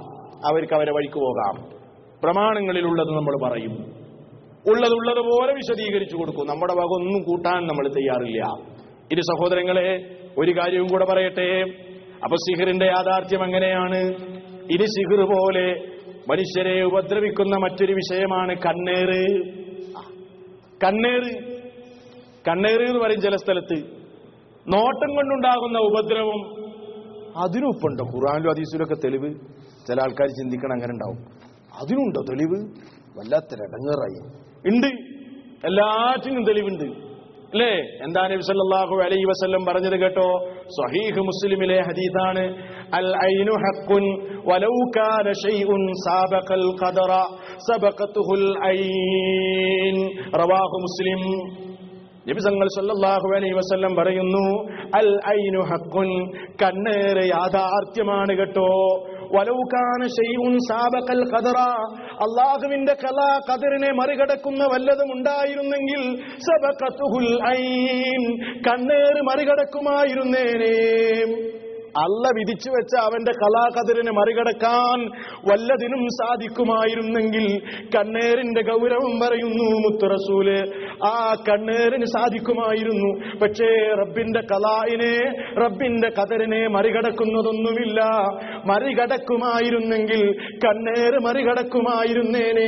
അവർക്ക് അവരെ വഴിക്ക് പോകാം പ്രമാണങ്ങളിലുള്ളത് നമ്മൾ പറയും ഉള്ളതുള്ളതുപോലെ വിശദീകരിച്ചു കൊടുക്കും നമ്മുടെ വക ഒന്നും കൂട്ടാൻ നമ്മൾ തയ്യാറില്ല ഇരു സഹോദരങ്ങളെ ഒരു കാര്യവും കൂടെ പറയട്ടെ അപ്പൊ സിഹിറിന്റെ യാഥാർത്ഥ്യം എങ്ങനെയാണ് ഇനി സിഹിർ പോലെ മനുഷ്യരെ ഉപദ്രവിക്കുന്ന മറ്റൊരു വിഷയമാണ് കണ്ണേറ് കണ്ണേറ് കണ്ണേറ് എന്ന് പറയും ചില സ്ഥലത്ത് നോട്ടം കൊണ്ടുണ്ടാകുന്ന ഉപദ്രവം അതിനും ഇപ്പുണ്ടോ ഖുറാനിലും അതീസിലൊക്കെ തെളിവ് ചില ആൾക്കാർ ചിന്തിക്കണം അങ്ങനെ ഉണ്ടാവും അതിനുണ്ടോ തെളിവ് വല്ലാത്തൊരിടങ്ങേറായി ഉണ്ട് എല്ലാറ്റിനും തെളിവുണ്ട് അല്ലേ എന്താ നബി സല്ലല്ലാഹു അലൈഹി വസല്ലം പറഞ്ഞത് കേട്ടോ സ്വഹീഹ് മുസ്ലിമിലെ ഹദീസാണ് അൽ ഐനു ഹഖ്ഖുൻ വലൗ കാന ഷൈഉൻ സാബഖൽ ഖദറ സബഖത്തുഹുൽ ഐൻ റവാഹു മുസ്ലിം നബി തങ്ങൾ സല്ലല്ലാഹു അലൈഹി വസല്ലം പറയുന്നു അൽ ഐനു ഹഖ്ഖുൻ കണ്ണേറെ യാഥാർത്ഥ്യമാണ് കേട്ടോ വലൗകാന ഷൈഉൻ സാബഖൽ ഖദറ അല്ലാഹുവിന്റെ കലാ ഖദറിനെ മറികടക്കുന്ന വല്ലതും ഉണ്ടായിരുന്നെങ്കിൽ സബഖത്തുഹുൽ ഐൻ കണ്ണേറ് മറികടക്കുമായിരുന്നേനേ അല്ല വിധിച്ചു വെച്ച അവന്റെ കലാകതിരിനെ മറികടക്കാൻ വല്ലതിനും സാധിക്കുമായിരുന്നെങ്കിൽ കണ്ണേറിന്റെ ഗൗരവം പറയുന്നു മുത്തുറസൂല് ആ കണ്ണേറിന് സാധിക്കുമായിരുന്നു പക്ഷേ റബ്ബിന്റെ കലായിനെ റബ്ബിന്റെ കതറിനെ മറികടക്കുന്നതൊന്നുമില്ല മറികടക്കുമായിരുന്നെങ്കിൽ കണ്ണേറ് മറികടക്കുമായിരുന്നേനേ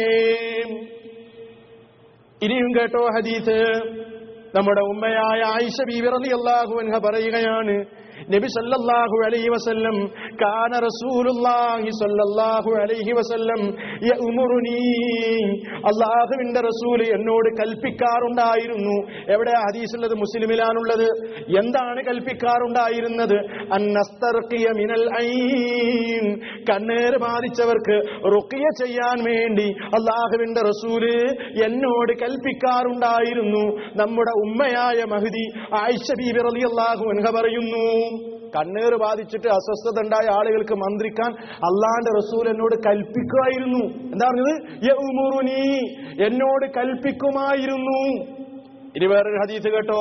ഇനിയും കേട്ടോ ഹദീസ് നമ്മുടെ ഉമ്മയായ ആയിഷ ബീവി റളിയല്ലാഹു അൻഹ പറയുകയാണ് നബി സല്ലല്ലാഹു അലൈഹി വസല്ലം കാന റസൂലുള്ളാഹി സല്ലല്ലാഹു അലൈഹി വസല്ലം യഉമുറുനി അല്ലാഹുവിന്റെ റസൂൽ എന്നോട് കൽപ്പിക്കാറുണ്ടായിരുന്നു എവിടെ ഹദീസുള്ളത് മുസ്ലിമിലാണുള്ളത് എന്താണ് കൽപ്പിക്കാറുണ്ടായിരുന്നത് അന്നസ്തർക്കിയ മിനൽ ഐൻ കണ്ണേറ് ബാധിച്ചവർക്ക് റുക്കിയ ചെയ്യാൻ വേണ്ടി അള്ളാഹുവിന്റെ റസൂല് എന്നോട് കൽപ്പിക്കാറുണ്ടായിരുന്നു നമ്മുടെ ഉമ്മയായ മഹദി ആയിഷ ബീബി റളിയല്ലാഹു അൻഹ പറയുന്നു കണ്ണേറ് ബാധിച്ചിട്ട് അസ്വസ്ഥത ഉണ്ടായ ആളുകൾക്ക് മന്ത്രിക്കാൻ അള്ളാന്റെ റസൂൽ എന്നോട് കൽപ്പിക്കുമായിരുന്നു എന്താ പറഞ്ഞത് യഉമുറുനി എന്നോട് കൽപ്പിക്കുമായിരുന്നു ഇനി വേറൊരു ഹദീസ് കേട്ടോ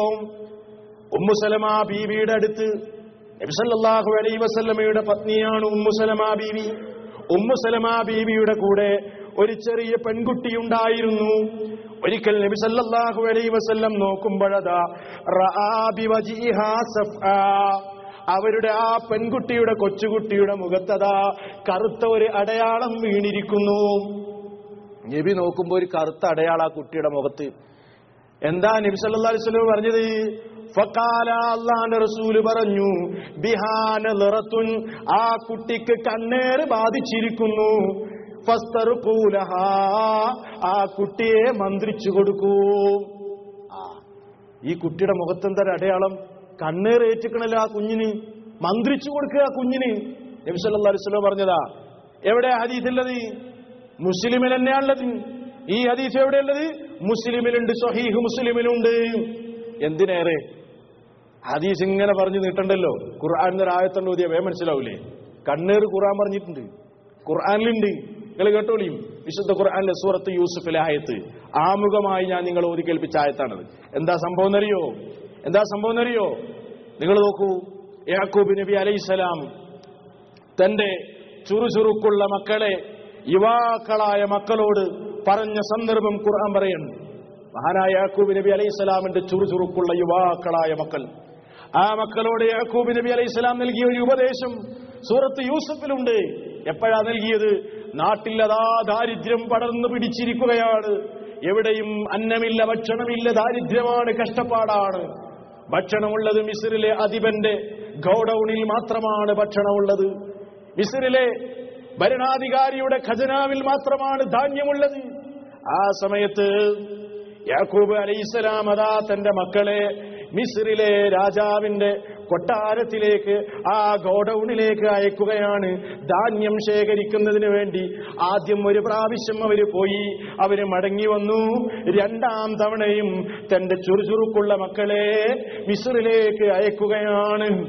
ഉമ്മുസലമ ബീവിയുടെ അടുത്ത് നബിസല്ലാഹു അലൈ വസല്ലമയുടെ പത്നിയാണ് ഉമ്മുസലമ ബീവി ഉമ്മുസലമ ബീവിയുടെ കൂടെ ഒരു ചെറിയ പെൺകുട്ടിയുണ്ടായിരുന്നു ഒരിക്കൽ നബി സല്ലല്ലാഹു അലൈഹി വസല്ലം നോക്കുമ്പോഴതാ റആ ബിവജിഹാ സഫ്ആ അവരുടെ ആ പെൺകുട്ടിയുടെ കൊച്ചുകുട്ടിയുടെ മുഖത്തതാ കറുത്ത ഒരു അടയാളം വീണിരിക്കുന്നു നബി നോക്കുമ്പോ ഒരു കറുത്ത അടയാളം ആ കുട്ടിയുടെ മുഖത്ത് എന്താ നബി സല്ലല്ലാഹു അലൈഹി വസല്ലം പറഞ്ഞത് ഫഖാല അല്ലാഹുവിന്റെ റസൂല് പറഞ്ഞു ബിഹാന ലറത്തുൻ ആ കുട്ടിക്ക് കണ്ണേറ് ബാധിച്ചിരിക്കുന്നു ഫസ്തറുഖൂലഹാ ആ കുട്ടിയെ മന്ത്രിച്ചു കൊടുക്കൂ ആ ഈ കുട്ടിയുടെ മുഖത്തെന്താ ഒരു അടയാളം കണ്ണേറ് ഏറ്റിക്കണല്ലോ ആ കുഞ്ഞിന് മന്ത്രിച്ചു കൊടുക്കുക ആ കുഞ്ഞിന് നബി സല്ലല്ലാഹു അലൈഹി വസല്ലം പറഞ്ഞതാ എവിടെ ഹദീസുള്ളത് മുസ്ലിമിൽ തന്നെയാണുള്ളത് ഈ ഹദീസ് എവിടെയുള്ളത് മുസ്ലിമിലുണ്ട് സ്വഹീഹ് മുസ്ലിമിലുണ്ട് എന്തിനേറെ ഹദീസ് ഇങ്ങനെ പറഞ്ഞു നീട്ടണ്ടല്ലോ ഖുർആൻ ഒരു ആയത്തുണ്ട് ഓതിയ വേ മനസ്സിലാവൂലേ കണ്ണേറ് ഖുർആൻ പറഞ്ഞിട്ടുണ്ട് ഖുർആനിലുണ്ട് നിങ്ങൾ കേട്ടോളിയും വിശുദ്ധ ഖുർആനിലെ സൂറത്ത് യൂസുഫിലെ ആയത്ത് ആമുഖമായി ഞാൻ നിങ്ങൾ ഓതി കേൾപ്പിച്ച ആയത്താണത് എന്താ സംഭവം എന്നറിയോ എന്താ സംഭവം എന്നറിയോ നിങ്ങൾ നോക്കൂ യാക്കൂബ് നബി അലൈഹിസ്സലാം തന്റെ ചുറുചുറുക്കുള്ള മക്കളെ യുവാക്കളായ മക്കളോട് പറഞ്ഞ സന്ദർഭം ഖുർആൻ പറയുന്നു മഹാനായ യാക്കൂബ് നബി അലൈഹി സ്വലാമിന്റെ ചുറുചുറുക്കുള്ള യുവാക്കളായ മക്കൾ ആ മക്കളോട് യാക്കൂബ് നബി അലൈഹി സ്വലാം നൽകിയ ഒരു ഉപദേശം സൂറത്ത് യൂസഫിലുണ്ട് എപ്പോഴാ നൽകിയത് നാട്ടിൽ അതാ ദാരിദ്ര്യം പടർന്നു പിടിച്ചിരിക്കുകയാണ് എവിടെയും അന്നമില്ല ഭക്ഷണമില്ല ദാരിദ്ര്യമാണ് കഷ്ടപ്പാടാണ് ഭക്ഷണമുള്ളത് മിസ്രിലെ അധിപന്റെ ഗോഡൌണിൽ മാത്രമാണ് ഭക്ഷണമുള്ളത് മിസ്രിലെ ഭരണാധികാരിയുടെ ഖജനാവിൽ മാത്രമാണ് ധാന്യമുള്ളത് ആ സമയത്ത് യാക്കൂബ് അലൈഹിസ്സലാം അതാ തന്റെ മക്കളെ മിസ്രിലെ രാജാവിന്റെ കൊട്ടാരത്തിലേക്ക് ആ ഗോഡൌണിലേക്ക് അയക്കുകയാണ് ധാന്യം ശേഖരിക്കുന്നതിന് വേണ്ടി ആദ്യം ഒരു പ്രാവശ്യം അവര് പോയി അവര് മടങ്ങി വന്നു രണ്ടാം തവണയും തന്റെ ചുറുചുറുക്കുള്ള മക്കളെ മിസ്രിലേക്ക് അയക്കുകയാണ്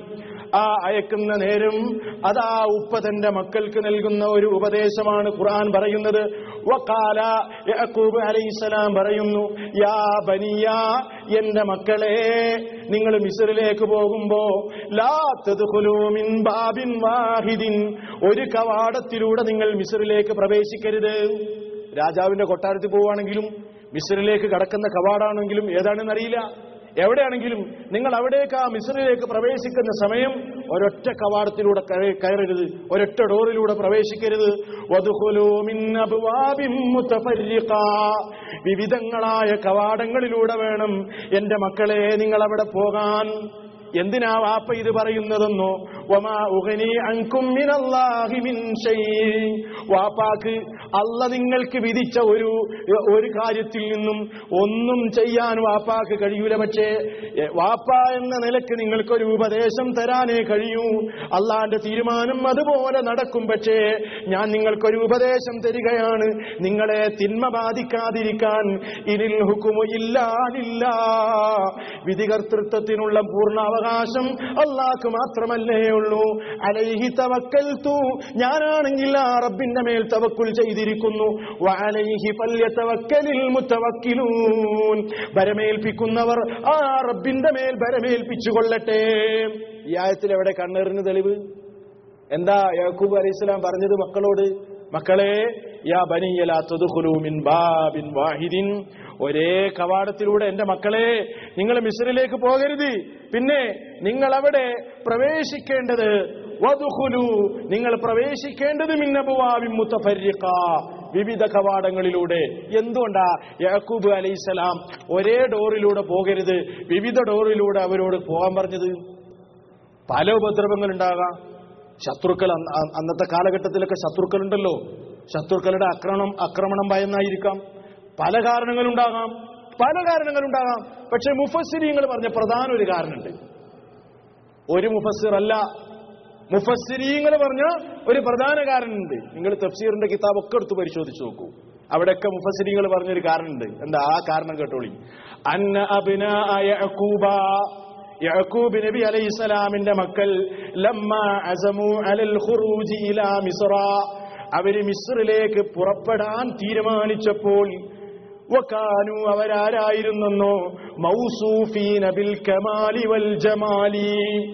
ആ അയക്കുന്ന നേരം അതാ ഉപ്പ തന്റെ മക്കൾക്ക് നൽകുന്ന ഒരു ഉപദേശമാണ് ഖുർആൻ പറയുന്നത് വഖാല യഅഖൂബ് അലൈഹിസ്സലാം പറയുന്നു യാ ബനിയ എന്റെ മക്കളെ നിങ്ങൾ മിസ്രിലേക്ക് പോകുമ്പോ ലാ തദ്ഖുലൂ മിൻ ബാബിൻ വാഹിദിൻ ഒരു കവാടത്തിലൂടെ നിങ്ങൾ മിസ്രിലേക്ക് പ്രവേശിക്കരുത് രാജാവിന്റെ കൊട്ടാരത്തിൽ പോവുകയാണെങ്കിലും മിസ്രിലേക്ക് കടക്കുന്ന കവാടാണെങ്കിലും ഏതാണെന്ന് അറിയില്ല എവിടെയാണെങ്കിലും നിങ്ങൾ അവിടേക്ക് ആ മിസ്രിലേക്ക് പ്രവേശിക്കുന്ന സമയം ഒരൊറ്റ കവാടത്തിലൂടെ കയ- കയറരുത് ഒരൊറ്റ ഡോറിലൂടെ പ്രവേശിക്കരുത് വദ്ഖുലൂ മിൻ അബ്വാബിൻ മുതഫർരിഖാ. വിവിധങ്ങളായ കവാടങ്ങളിലൂടെ വേണം എന്റെ മക്കളെ നിങ്ങൾ അവിടെ പോകാൻ എന്തിനാ വാപ്പ ഇത് പറയുന്നതെന്നോ വമാ ഉഗനി അൻകും മിനല്ലാഹി മിൻ ഷൈ വാപ്പാക്ക് അല്ല നിങ്ങൾക്ക് വിധിച്ച ഒരു ഒരു കാര്യത്തിൽ നിന്നും ഒന്നും ചെയ്യാൻ വാപ്പാക്ക് കഴിയൂല പക്ഷേ എ, വാപ്പ എന്ന നിലക്ക് നിങ്ങൾക്കൊരു ഉപദേശം തരാനേ കഴിയൂ അള്ളാന്റെ തീരുമാനം അതുപോലെ നടക്കും പക്ഷേ ഞാൻ നിങ്ങൾക്കൊരു ഉപദേശം തരികയാണ് നിങ്ങളെ തിന്മ ബാധിക്കാതിരിക്കാൻ ഇതിൽ ഹുക്കുമു ഇല്ലാതില്ല വിധികർത്തൃത്വത്തിനുള്ള പൂർണ്ണ അവകാശം അള്ളാഹ്ക്ക് മാത്രമല്ലേ ഉള്ളൂ അലൈഹി തവക്കൽ തൂ ഞാനാണെങ്കിൽ ആ റബ്ബിന്റെ മേൽ തവക്കുൽ ചെയ്തിരിക്കുന്നു വഅലൈഹി ഫല്യതവക്കലിൽ മുത്തവക്കിലൂൻ ഭരമേൽപ്പിക്കുന്നവർ ആ റബ്ബിന്റെ മേൽ ഭരമേൽപ്പിച്ചു കൊള്ളട്ടെ ഈ ആയത്തിൽ എവിടെ കണ്ണേറിന് തെളിവ് എന്താ യാക്കൂബ് അലൈഹിസ്സലാം പറഞ്ഞത് മക്കളോട് മക്കളെ യാ ബനിയല തദ്ഖുലൂ മിൻ ബാബിൻ വാഹിദിൻ ഒരേ കവാടത്തിലൂടെ എന്റെ മക്കളെ നിങ്ങൾ മിസ്രിലേക്ക് പോകരുത് പിന്നെ നിങ്ങൾ അവിടെ പ്രവേശിക്കേണ്ടത് വദുഖുലു നിങ്ങൾ പ്രവേശിക്കേണ്ടത് മിന്നബുവാബിൻ മുത്തഫരിഖ വിവിധ കവാടങ്ങളിലൂടെ എന്തുകൊണ്ടാ യാക്കൂബ് അലൈഹിസ്സലാം ഒരേ ഡോറിലൂടെ പോകരുത് വിവിധ ഡോറിലൂടെ അവരോട് പോകാൻ പറഞ്ഞത് പല ഉപദ്രവങ്ങൾ ഉണ്ടാകാം ശത്രുക്കൾ അന്ന് അ- അന്നത്തെ കാലഘട്ടത്തിലൊക്കെ ശത്രുക്കളുണ്ടല്ലോ ശത്രുക്കളുടെ ആക്രമണം ആക്രമണം ഭയന്നായിരിക്കാം പല കാരണങ്ങളുണ്ടാകാം പല കാരണങ്ങളുണ്ടാകാം പക്ഷെ മുഫസ്സിരിങ്ങൾ പറഞ്ഞ പ്രധാന ഒരു കാരണമുണ്ട് ഒരു മുഫസ്സിർ അല്ല മുഫസ്സിരീങ്ങൾ പറഞ്ഞ ഒരു പ്രധാന കാരണമുണ്ട് നിങ്ങൾ തഫ്സീറിന്റെ കിതാബ് ഒക്കെ എടുത്ത് പരിശോധിച്ച് നോക്കൂ അവിടെയൊക്കെ മുഫസ്സിരീങ്ങൾ പറഞ്ഞൊരു കാരണമുണ്ട് എന്താ ആ കാരണം കേട്ടോളി അന്ന അബിന യഅകൂബ യഅകൂബ് നബി അലൈഹി സ്വലാമിന്റെ മക്കൾ ലമ്മ അസമു അലൽ ഖുറൂജി ഇലാ മിസ്റ അവര് മിസ്റിലേക്ക് പുറപ്പെടാൻ തീരുമാനിച്ചപ്പോൾ വക്കാനു അവരാരായിരുന്നെന്നോ മൗസൂഫീന ബിൽ കമാലി വൽ ജമാലി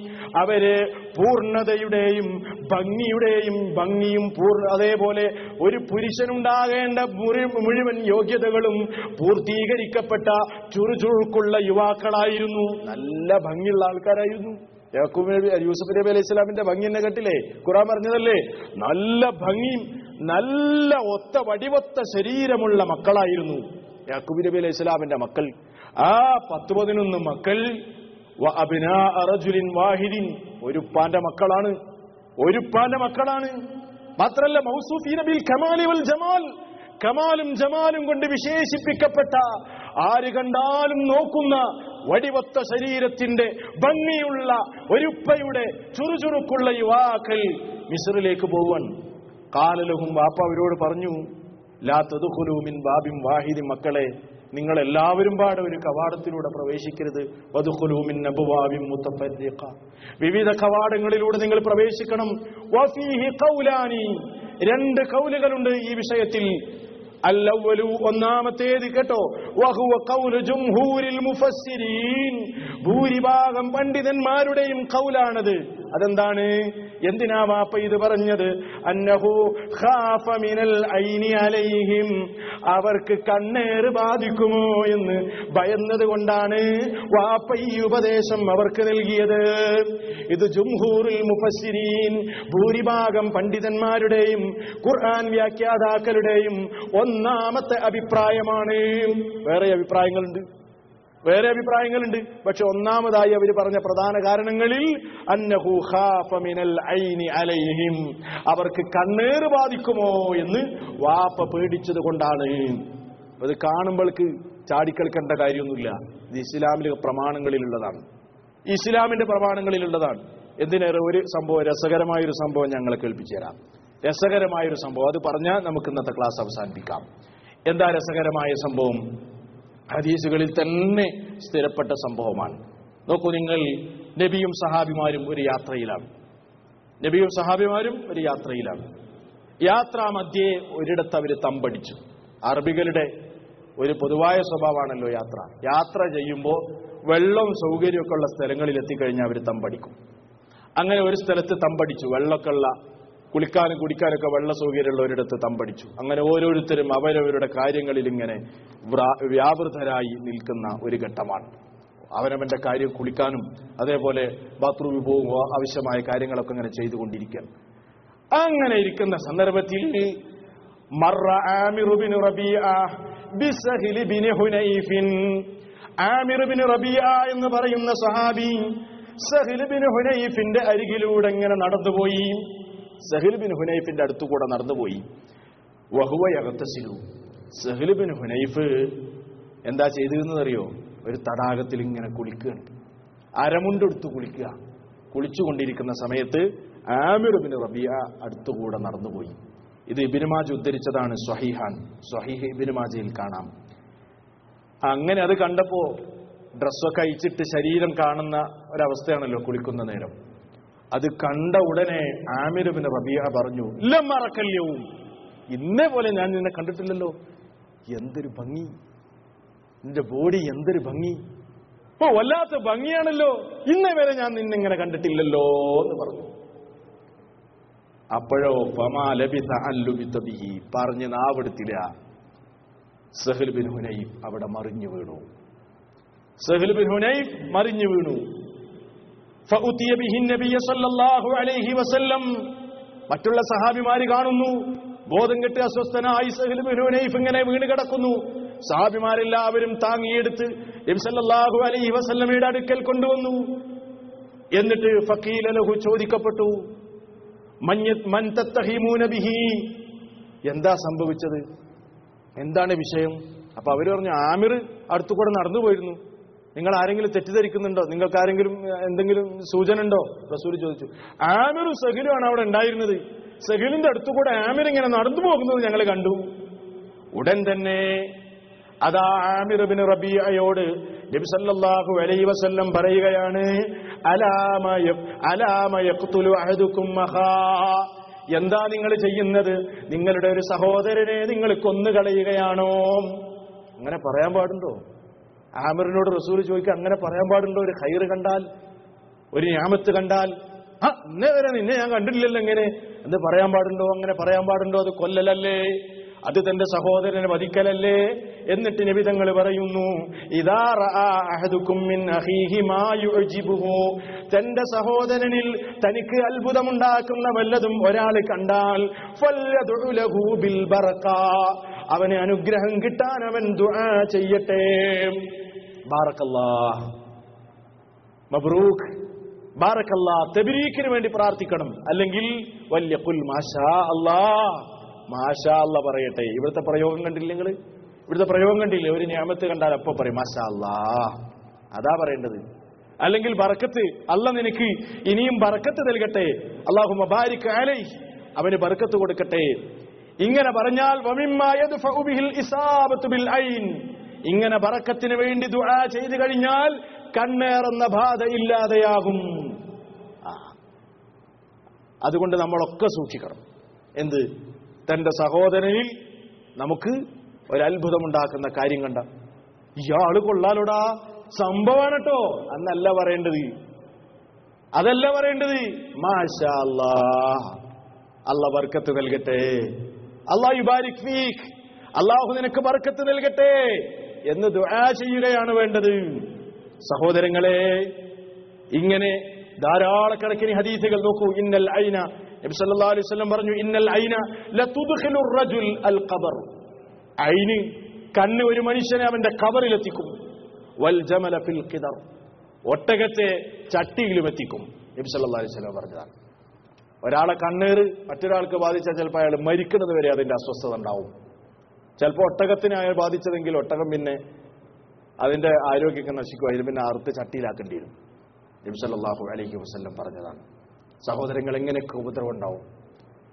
അവര് പൂർണ്ണതയുടെയും ഭംഗിയുടെയും ഭംഗിയും പൂർണ്ണ അതേപോലെ ഒരു പുരുഷനുണ്ടാകേണ്ട മുറി- മുഴുവൻ യോഗ്യതകളും പൂർത്തീകരിക്കപ്പെട്ട ചുറുചുറുക്കുള്ള യുവാക്കളായിരുന്നു നല്ല ഭംഗിയുള്ള ആൾക്കാരായിരുന്നു യാക്കൂബ് നബി യൂസഫ് നബി അലൈഹി സ്വലാമിന്റെ ഭംഗി എന്നെ കേട്ടില്ലേ ഖുറാൻ പറഞ്ഞതല്ലേ നല്ല ഭംഗിയും നല്ല ഒത്ത വടിവൊത്ത ശരീരമുള്ള മക്കളായിരുന്നു യാക്കൂബ് നബി അലൈഹി സ്വലാമിന്റെ മക്കൾ ആ പത്ത് പതിനൊന്ന് മക്കൾ വ അബ്നാ റജുലിൻ വാഹിദിൻ ഒരു പാന്റെ മക്കളാണ് ഒരു പാന്റെ മക്കളാണ് മാത്രല്ല മൗസൂഫീന ബിൽ കമാലി വൽ ജമാൽ കമാലും ജമാലും കൊണ്ട് വിശേഷിപ്പിക്കപ്പെട്ട ആര് കണ്ടാലും നോക്കുന്ന വടിവത്ത ശരീരത്തിന്റെ ഭംഗിയുള്ള ഒരുപ്പയുടെ ചുറുചുറുക്കുള്ള യുവാക്കൾ മിസ്റിലേക്ക് പോവാൻ കാലലഹും വാപ്പ അവരോട് പറഞ്ഞു ലാ തദുഖുലൂ മിൻ ബാബിൻ വാഹിദി മക്കളെ നിങ്ങൾ എല്ലാവരും പാടെ ഒരു കവാടത്തിലൂടെ പ്രവേശിക്കരുത് വദുഖുലൂ മിൻ അബ്വാബിൻ മുതഫർരിഖ വിവിധ കവാടങ്ങളിലൂടെ നിങ്ങൾ പ്രവേശിക്കണം വഫീഹി ഖൗലാനി രണ്ട് കൗലുകളുണ്ട് ഈ വിഷയത്തിൽ അല്ലവലു ഒന്നാമത്തേത് കേട്ടോ വഹുവ ഖൗലു ജുംഹൂരിൽ മുഫസ്സിരീൻ ഭൂരിഭാഗം പണ്ഡിതന്മാരുടെയും കൗലാണത് അതെന്താണ് എന്തിനാ വാപ്പ ഇത് പറഞ്ഞത് അന്നഹു ഖാഫ മിനൽ ഐനി അലൈഹിം അവർക്ക് കണ്ണേറ് ബാധിക്കുമോ എന്ന് ഭയന്നത് കൊണ്ടാണ് വാപ്പ ഈ ഉപദേശം അവർക്ക് നൽകിയത് ഇത് ജുംഹൂറിൽ മുഫസ്സിരീൻ ഭൂരിഭാഗം പണ്ഡിതന്മാരുടെയും ഖുർആൻ വ്യാഖ്യാതാക്കളുടെയും ഒന്നാമത്തെ അഭിപ്രായമാണ് വേറെ അഭിപ്രായങ്ങളുണ്ട് വേറെ അഭിപ്രായങ്ങളുണ്ട് പക്ഷെ ഒന്നാമതായി അവർ പറഞ്ഞ പ്രധാന കാരണങ്ങളിൽ അന്നഹു ഖാഫ മിനൽ ഐനി അലൈഹിം അവർക്ക് കണ്ണേറ് ബാധിക്കുമോ എന്ന് വാപ്പ പേടിച്ചത് കൊണ്ടാണ് അത് കാണുമ്പോൾക്ക് ചാടിക്കളിക്കേണ്ട കാര്യമൊന്നുമില്ല ഇത് ഇസ്ലാമിലെ പ്രമാണങ്ങളിലുള്ളതാണ് ഇസ്ലാമിന്റെ പ്രമാണങ്ങളിലുള്ളതാണ് എന്തിനേറെ ഒരു സംഭവം രസകരമായൊരു സംഭവം ഞങ്ങളെ കേൾപ്പിച്ചു തരാം രസകരമായൊരു സംഭവം അത് പറഞ്ഞാൽ നമുക്ക് ഇന്നത്തെ ക്ലാസ് അവസാനിപ്പിക്കാം എന്താ രസകരമായ സംഭവം ഹദീസുകളിൽ തന്നെ സ്ഥിരപ്പെട്ട സംഭവമാണ് നോക്കൂ നിങ്ങൾ നബിയും സഹാബിമാരും ഒരു യാത്രയിലാണ് നബിയും സഹാബിമാരും ഒരു യാത്രയിലാണ് യാത്രാ മധ്യേ ഒരിടത്ത് അവർ തമ്പടിച്ചു അറബികളുടെ ഒരു പൊതുവായ സ്വഭാവമാണല്ലോ യാത്ര യാത്ര ചെയ്യുമ്പോൾ വെള്ളവും സൗകര്യമൊക്കെ ഉള്ള സ്ഥലങ്ങളിൽ എത്തിക്കഴിഞ്ഞാൽ അവർ തമ്പടിക്കും അങ്ങനെ ഒരു സ്ഥലത്ത് തമ്പടിച്ചു വെള്ളമൊക്കെ ഉള്ള കുളിക്കാനും കുടിക്കാനൊക്കെ വെള്ള സൗകര്യമുള്ള ഒരിടത്ത് തമ്പടിച്ചു അങ്ങനെ ഓരോരുത്തരും അവരവരുടെ കാര്യങ്ങളിൽ ഇങ്ങനെ വ്രാ- വ്യാപൃതരായി നിൽക്കുന്ന ഒരു ഘട്ടമാണ് അവനവന്റെ കാര്യം കുളിക്കാനും അതേപോലെ ബാത്റൂമിൽ പോകുമ്പോൾ ആവശ്യമായ കാര്യങ്ങളൊക്കെ ഇങ്ങനെ ചെയ്തുകൊണ്ടിരിക്കുകയാണ് അങ്ങനെ ഇരിക്കുന്ന സന്ദർഭത്തിൽ മറ ആമിറു ബിൻ റബീഅ ബിസഹിൽ ബിൻ ഹുനൈഫിൻ ആമിർ ബിൻ റബീഅ എന്ന് പറയുന്ന സഹാബി സഹിൽ ബിൻ ഹുനൈഫിന്റെ അരികിലൂടെ ഇങ്ങനെ നടന്നുപോയി സഹിൽ ബിൻ ഹുനൈഫിന്റെ അടുത്തുകൂടെ നടന്നുപോയി വഹുവ യഗത്തസിലു സഹിൽ ബിൻ ഹുനൈഫ് എന്താ ചെയ്തതെന്നറിയോ ഒരു തടാകത്തിൽ ഇങ്ങനെ കുളിക്കുകയാണ് അരമുണ്ടെടുത്ത് കുളിക്കുക കുളിച്ചുകൊണ്ടിരിക്കുന്ന സമയത്ത് ആമിർ ബിൻ റബിയ അടുത്തുകൂടെ നടന്നുപോയി ഇത് ഇബിനുമാജ് ഉദ്ധരിച്ചതാണ് സ്വഹീഹാൻ സ്വഹീഹ് ഇബിനുമാജയിൽ കാണാം അങ്ങനെ അത് കണ്ടപ്പോ ഡ്രസ്സൊക്കെ അയച്ചിട്ട് ശരീരം കാണുന്ന ഒരവസ്ഥയാണല്ലോ കുളിക്കുന്ന നേരം അത് കണ്ട ഉടനെ ആമിർ ബിൻ റബിയ പറഞ്ഞു ഇല്ല മറക്കല്യവും ഇന്നേ പോലെ ഞാൻ നിന്നെ കണ്ടിട്ടില്ലല്ലോ എന്തൊരു ഭംഗി നിന്റെ ബോഡി എന്തൊരു ഭംഗി ഓ വല്ലാത്ത ഭംഗിയാണല്ലോ ഇന്നേ വരെ ഞാൻ നിന്നിങ്ങനെ കണ്ടിട്ടില്ലല്ലോ എന്ന് പറഞ്ഞു അപ്പോഴോ ഫമാ ലബിസ അൻ ലുബിത ബിഹി പറഞ്ഞ് നാവെടുത്തില്ല സഹൽ ബിൻ ഹുനൈഫ് അവിടെ മറിഞ്ഞു വീണു സഹൽ ബിൻ ഹുനൈഫ് മറിഞ്ഞു വീണു ഫഉതിയ ബിഹി നബിയ സല്ലല്ലാഹു അലൈഹി വസല്ലം മറ്റുള്ള സഹാബിമാര് കാണുന്നു ബോധം കെട്ട് അസ്വസ്ഥനായി സഹൽ ബിൻ ഹുനൈഫ് ഇങ്ങനെ വീണ് കിടക്കുന്നു സഹാബിമാരെല്ലാവരും താങ്ങിയെടുത്ത് നബി സല്ലല്ലാഹു അലൈഹി വസല്ലമയുടെ അടുക്കൽ കൊണ്ടുവന്നു എന്നിട്ട് ഫക്കീല ലഹു ചോദിക്കപ്പെട്ടു മഞ്ഞ- മൻ തത്തഹിമൂന ബിഹി എന്താ സംഭവിച്ചത് എന്താണ് വിഷയം അപ്പൊ അവര് പറഞ്ഞു ആമിർ അടുത്തു കൂടെ നടന്നു പോയിരുന്നു നിങ്ങൾ ആരെങ്കിലും തെറ്റിദ്ധരിക്കുന്നുണ്ടോ നിങ്ങൾക്ക് ആരെങ്കിലും ഏഹ്, എന്തെങ്കിലും സൂചന ഉണ്ടോ റസൂൽ ചോദിച്ചു ആമിറും സഹിലുമാണ് അവിടെ ഉണ്ടായിരുന്നത് സഹിലിന്റെ അടുത്തുകൂടെ ആമിർ ഇങ്ങനെ നടന്നു പോകുന്നത് ഞങ്ങൾ കണ്ടു ഉടൻ തന്നെ അതാ ആമിർ ബിൻ റബിയയോട് നബി സല്ലല്ലാഹു അലൈഹി വസല്ലം പറയുകയാണ് അലാമ യ- അലാമ യഖ്തുലു അഹദുക്കും മഹാ എന്താ നിങ്ങൾ ചെയ്യുന്നത് നിങ്ങളുടെ ഒരു സഹോദരനെ നിങ്ങൾ കൊന്നുകളയുകയാണോ അങ്ങനെ പറയാൻ പാടുണ്ടോ ആമിറിനോട് റസൂൽ ചോദിക്കുക അങ്ങനെ പറയാൻ പാടുണ്ടോ ഒരു ഹൈറ് കണ്ടാൽ ഒരു ഞാമത്ത് കണ്ടാൽ ആ ഇന്നേ വരെ നിന്നെ ഞാൻ കണ്ടില്ലല്ലോ എങ്ങനെ എന്ത് പറയാൻ പാടുണ്ടോ അങ്ങനെ പറയാൻ പാടുണ്ടോ അത് കൊല്ലലല്ലേ അത് തന്റെ സഹോദരനെ വധിക്കലല്ലേ എന്നിട്ട് നിബിതങ്ങൾ പറയുന്നു ഇതാ റആ അഹദുക്കും മിൻ അഖീഹി മാ യുഅ്ജിബുഹു തന്റെ സഹോദരനിൽ തനിക്ക് അത്ഭുതമുണ്ടാക്കുന്ന വല്ലതും ഒരാൾ കണ്ടാൽ ഫല്യദ്ഉ ലഹു ബിൽ ബറക അവന് അനുഗ്രഹം കിട്ടാൻ അവൻ ദുആ ചെയ്യട്ടെ ബാറക്കല്ലാഹ് മബ്രൂഖ് ബാറക്കല്ലാ തെബരീക്കിന് വേണ്ടി പ്രാർത്ഥിക്കണം അല്ലെങ്കിൽ വലിയ കുൽ മാഷാ അല്ലാ മാഷാ അല്ല പറയട്ടെ ഇവിടുത്തെ പ്രയോഗം കണ്ടില്ല നിങ്ങൾ ഇവിടുത്തെ പ്രയോഗം കണ്ടില്ലേ ഒരു നിയമത്ത് കണ്ടാൽ അപ്പൊ പറയും മാഷാ അല്ലാ അതാ പറയേണ്ടത് അല്ലെങ്കിൽ ബറക്കത്ത് അല്ല നിനക്ക് ഇനിയും ബറക്കത്ത് നൽകട്ടെ അള്ളാഹു മബാരിക് അലൈ അവന് ബറക്കത്ത് കൊടുക്കട്ടെ ഇങ്ങനെ പറഞ്ഞാൽ വമിമ്മാ യദ്ഫഉ ബിഹിൽ ഇസാബത്തു ബിൽ ഐൻ ഇങ്ങനെ ബറക്കത്തിന് വേണ്ടി ദുആ ചെയ്തു കഴിഞ്ഞാൽ കണ്ണേറുന്ന ബാധ ഇല്ലാതെയാകും ആ. അതുകൊണ്ട് നമ്മളൊക്കെ സൂക്ഷിക്കണം എന്ത് തന്റെ സഹോദരനിൽ നമുക്ക് ഒരത്ഭുതമുണ്ടാക്കുന്ന കാര്യം കണ്ട ഇയാള് കൊള്ളാലോടാ സംഭവമാണ് കേട്ടോ അന്നല്ല പറയേണ്ടത് അതല്ല പറയേണ്ടത് മാഷാ അല്ലാ അല്ല ബർക്കത്ത് നൽകട്ടെ അള്ളാഹു യുബാരിക് ഫീഖ് അള്ളാഹു നിനക്ക് ബർക്കത്ത് നൽകട്ടെ എന്ന് ദുആ ചെയ്യുകയാണ് വേണ്ടത് സഹോദരങ്ങളെ ഇങ്ങനെ ധാരാളക്കണക്കിന് ഹദീസുകൾ നോക്കൂ ഇന്നൽ ഐന നബി സല്ലല്ലാഹു അലൈഹി വസല്ലം പറഞ്ഞു ഇന്നൽ ഐന ലതുദ്ഖിലു റജുൽ അൽ ഖബർ ഐന് കണ്ണ് ഒരു മനുഷ്യനെ അവന്റെ ഖബറിലെത്തിക്കും വൽ ജമല ഫിൽ ഖിദർ ഒട്ടകത്തെ ചട്ടിയിലും എത്തിക്കും നബി സല്ലല്ലാഹു അലൈഹി വസല്ലം പറഞ്ഞതാണ് ഒരാളെ കണ്ണീര് മറ്റൊരാൾക്ക് ബാധിച്ചാൽ ചിലപ്പോൾ അയാൾ മരിക്കുന്നത് വരെ അതിന്റെ അസ്വസ്ഥത ഉണ്ടാവും ചിലപ്പോൾ ഒട്ടകത്തിനെ അയാൾ ബാധിച്ചതെങ്കിൽ ഒട്ടകം പിന്നെ അതിന്റെ ആരോഗ്യമൊക്കെ നശിക്കും അതിന് പിന്നെ അറുത്ത് ചട്ടിയിലാക്കേണ്ടി വരും നബി സല്ലല്ലാഹു അലൈഹി വസല്ലം പറഞ്ഞതാണ് സഹോദരങ്ങൾ എങ്ങനെയൊക്കെ ഉപദ്രവം ഉണ്ടാവും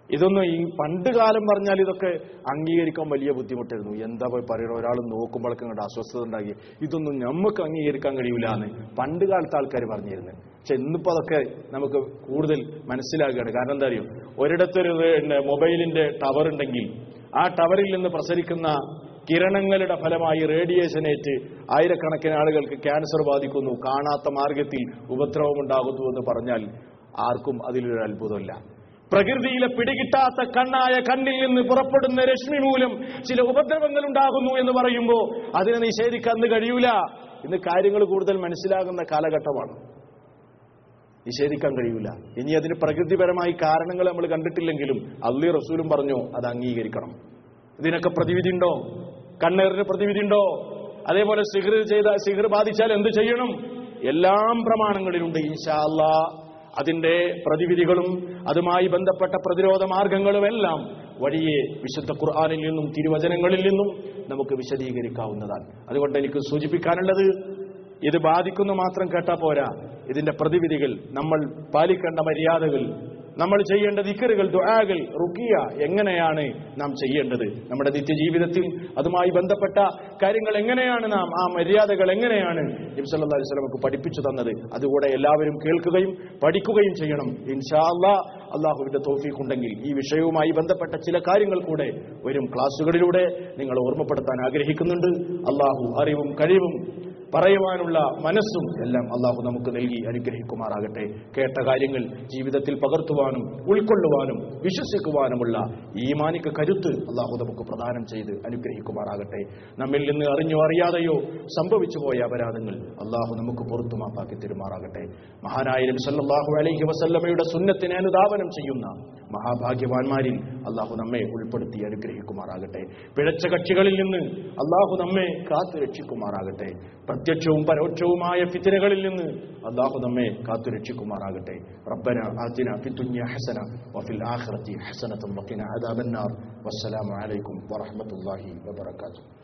ഇതൊന്നും ഈ പണ്ട് കാലം പറഞ്ഞാൽ ഇതൊക്കെ അംഗീകരിക്കാൻ വലിയ ബുദ്ധിമുട്ടായിരുന്നു എന്താ പോയി പറയണ ഒരാൾ നോക്കുമ്പോഴൊക്കെ ഇങ്ങോട്ട് അസ്വസ്ഥത ഉണ്ടാക്കി ഇതൊന്നും നമുക്ക് അംഗീകരിക്കാൻ കഴിയൂല എന്ന് പണ്ട് കാലത്ത് ആൾക്കാർ പറഞ്ഞിരുന്നു പക്ഷെ ഇന്നിപ്പോ അതൊക്കെ നമുക്ക് കൂടുതൽ മനസ്സിലാക്കുകയാണ് കാരണം എന്താ അറിയും ഒരിടത്തൊരു പിന്നെ മൊബൈലിന്റെ ടവർ ഉണ്ടെങ്കിൽ ആ ടവറിൽ നിന്ന് പ്രസരിക്കുന്ന കിരണങ്ങളുടെ ഫലമായി റേഡിയേഷനേറ്റ് ആയിരക്കണക്കിന് ആളുകൾക്ക് ക്യാൻസർ ബാധിക്കുന്നു കാണാത്ത മാർഗത്തിൽ ഉപദ്രവമുണ്ടാകുന്നു എന്ന് പറഞ്ഞാൽ ആർക്കും അതിലൊരു അത്ഭുതമില്ല പ്രകൃതിയിലെ പിടികിട്ടാത്ത കണ്ണായ കണ്ണിൽ നിന്ന് പുറപ്പെടുന്ന രശ്മി മൂലം ചില ഉപദ്രവങ്ങൾ ഉണ്ടാകുന്നു എന്ന് പറയുമ്പോൾ അതിനെ നിഷേധിക്കാൻ ഇന്ന് കഴിയൂല ഇന്ന് കാര്യങ്ങൾ കൂടുതൽ മനസ്സിലാകുന്ന കാലഘട്ടമാണ് നിഷേധിക്കാൻ കഴിയൂല ഇനി അതിന് പ്രകൃതിപരമായി കാരണങ്ങൾ നമ്മൾ കണ്ടിട്ടില്ലെങ്കിലും അള്ളി റസൂലും പറഞ്ഞു അത് അംഗീകരിക്കണം ഇതിനൊക്കെ പ്രതിവിധി ഉണ്ടോ കണ്ണേറിന് പ്രതിവിധി ഉണ്ടോ അതേപോലെ സിഹർ ചെയ്ത സിഹർ ബാധിച്ചാൽ എന്ത് ചെയ്യണം എല്ലാം പ്രമാണങ്ങളിലുണ്ട് ഇൻഷാ അല്ലാ അതിന്റെ പ്രതിവിധികളും അതുമായി ബന്ധപ്പെട്ട പ്രതിരോധ മാർഗങ്ങളും എല്ലാം വഴിയെ വിശുദ്ധ ഖുർആാനിൽ നിന്നും തിരുവചനങ്ങളിൽ നിന്നും നമുക്ക് വിശദീകരിക്കാവുന്നതാണ് അതുകൊണ്ട് എനിക്ക് സൂചിപ്പിക്കാനുള്ളത് ഇത് ബാധിക്കുന്ന മാത്രം കേട്ടാ പോരാ ഇതിന്റെ പ്രതിവിധികൾ നമ്മൾ പാലിക്കേണ്ട മര്യാദകൾ നമ്മൾ ചെയ്യേണ്ട ദിക്കറുകൾ ദുആകൾ റുക്കിയ എങ്ങനെയാണ് നാം ചെയ്യേണ്ടത് നമ്മുടെ നിത്യജീവിതത്തിൽ അതുമായി ബന്ധപ്പെട്ട കാര്യങ്ങൾ എങ്ങനെയാണ് നാം ആ മര്യാദകൾ എങ്ങനെയാണ് നബിസല്ലാ അലൈഹി സ്വലമക്ക് പഠിപ്പിച്ചു തന്നത് അതുകൂടെ എല്ലാവരും കേൾക്കുകയും പഠിക്കുകയും ചെയ്യണം ഇൻഷാ അല്ലാ അള്ളാഹുവിന്റെ തോഫീഖ് ഉണ്ടെങ്കിൽ ഈ വിഷയവുമായി ബന്ധപ്പെട്ട ചില കാര്യങ്ങൾ കൂടെ വരും ക്ലാസ്സുകളിലൂടെ നിങ്ങൾ ഓർമ്മപ്പെടുത്താൻ ആഗ്രഹിക്കുന്നുണ്ട് അള്ളാഹു അറിവും കഴിവും പറയുവാനുള്ള മനസ്സും എല്ലാം അള്ളാഹു നമുക്ക് നൽകി അനുഗ്രഹിക്കുമാറാകട്ടെ കേട്ട കാര്യങ്ങൾ ജീവിതത്തിൽ പകർത്തുവാനും ഉൾക്കൊള്ളുവാനും വിശ്വസിക്കുവാനുമുള്ള ഈമാനിക്ക് കരുത്ത് അള്ളാഹു നമുക്ക് പ്രദാനം ചെയ്ത് അനുഗ്രഹിക്കുമാറാകട്ടെ നമ്മിൽ നിന്ന് അറിഞ്ഞോ അറിയാതെയോ സംഭവിച്ചു പോയ അപരാധങ്ങൾ അള്ളാഹു നമുക്ക് പുറത്തു മാപ്പാക്കി തരുമാറാകട്ടെ മഹാനായ നബി സല്ലല്ലാഹു അലൈഹി വസല്ലമയുടെ സുന്നത്തിനെ അനുധാവനം ചെയ്യുന്ന മഹാഭാഗ്യവാന്മാരിൽ അള്ളാഹു നമ്മെ ഉൾപ്പെടുത്തി അനുഗ്രഹിക്കുമാറാകട്ടെ പിഴച്ച കക്ഷികളിൽ നിന്ന് അള്ളാഹു നമ്മെ കാത്തു രക്ഷിക്കുമാറാകട്ടെ പ്രത്യക്ഷവും പരോക്ഷവുമായ ഫിത്തിനകളിൽ നിന്ന് അള്ളാഹു നമ്മെ കാത്തു രക്ഷിക്കുമാറാകട്ടെ റബ്ബന ആതിന ഫിദ്ദുനിയ ഹസന വഫിൽ ആഖിറതി ഹസനത്തും വഖിന അദാബന്നാർ വസ്സലാമു അലൈക്കും വറഹ്മത്തുള്ളാഹി വബറകാതുഹു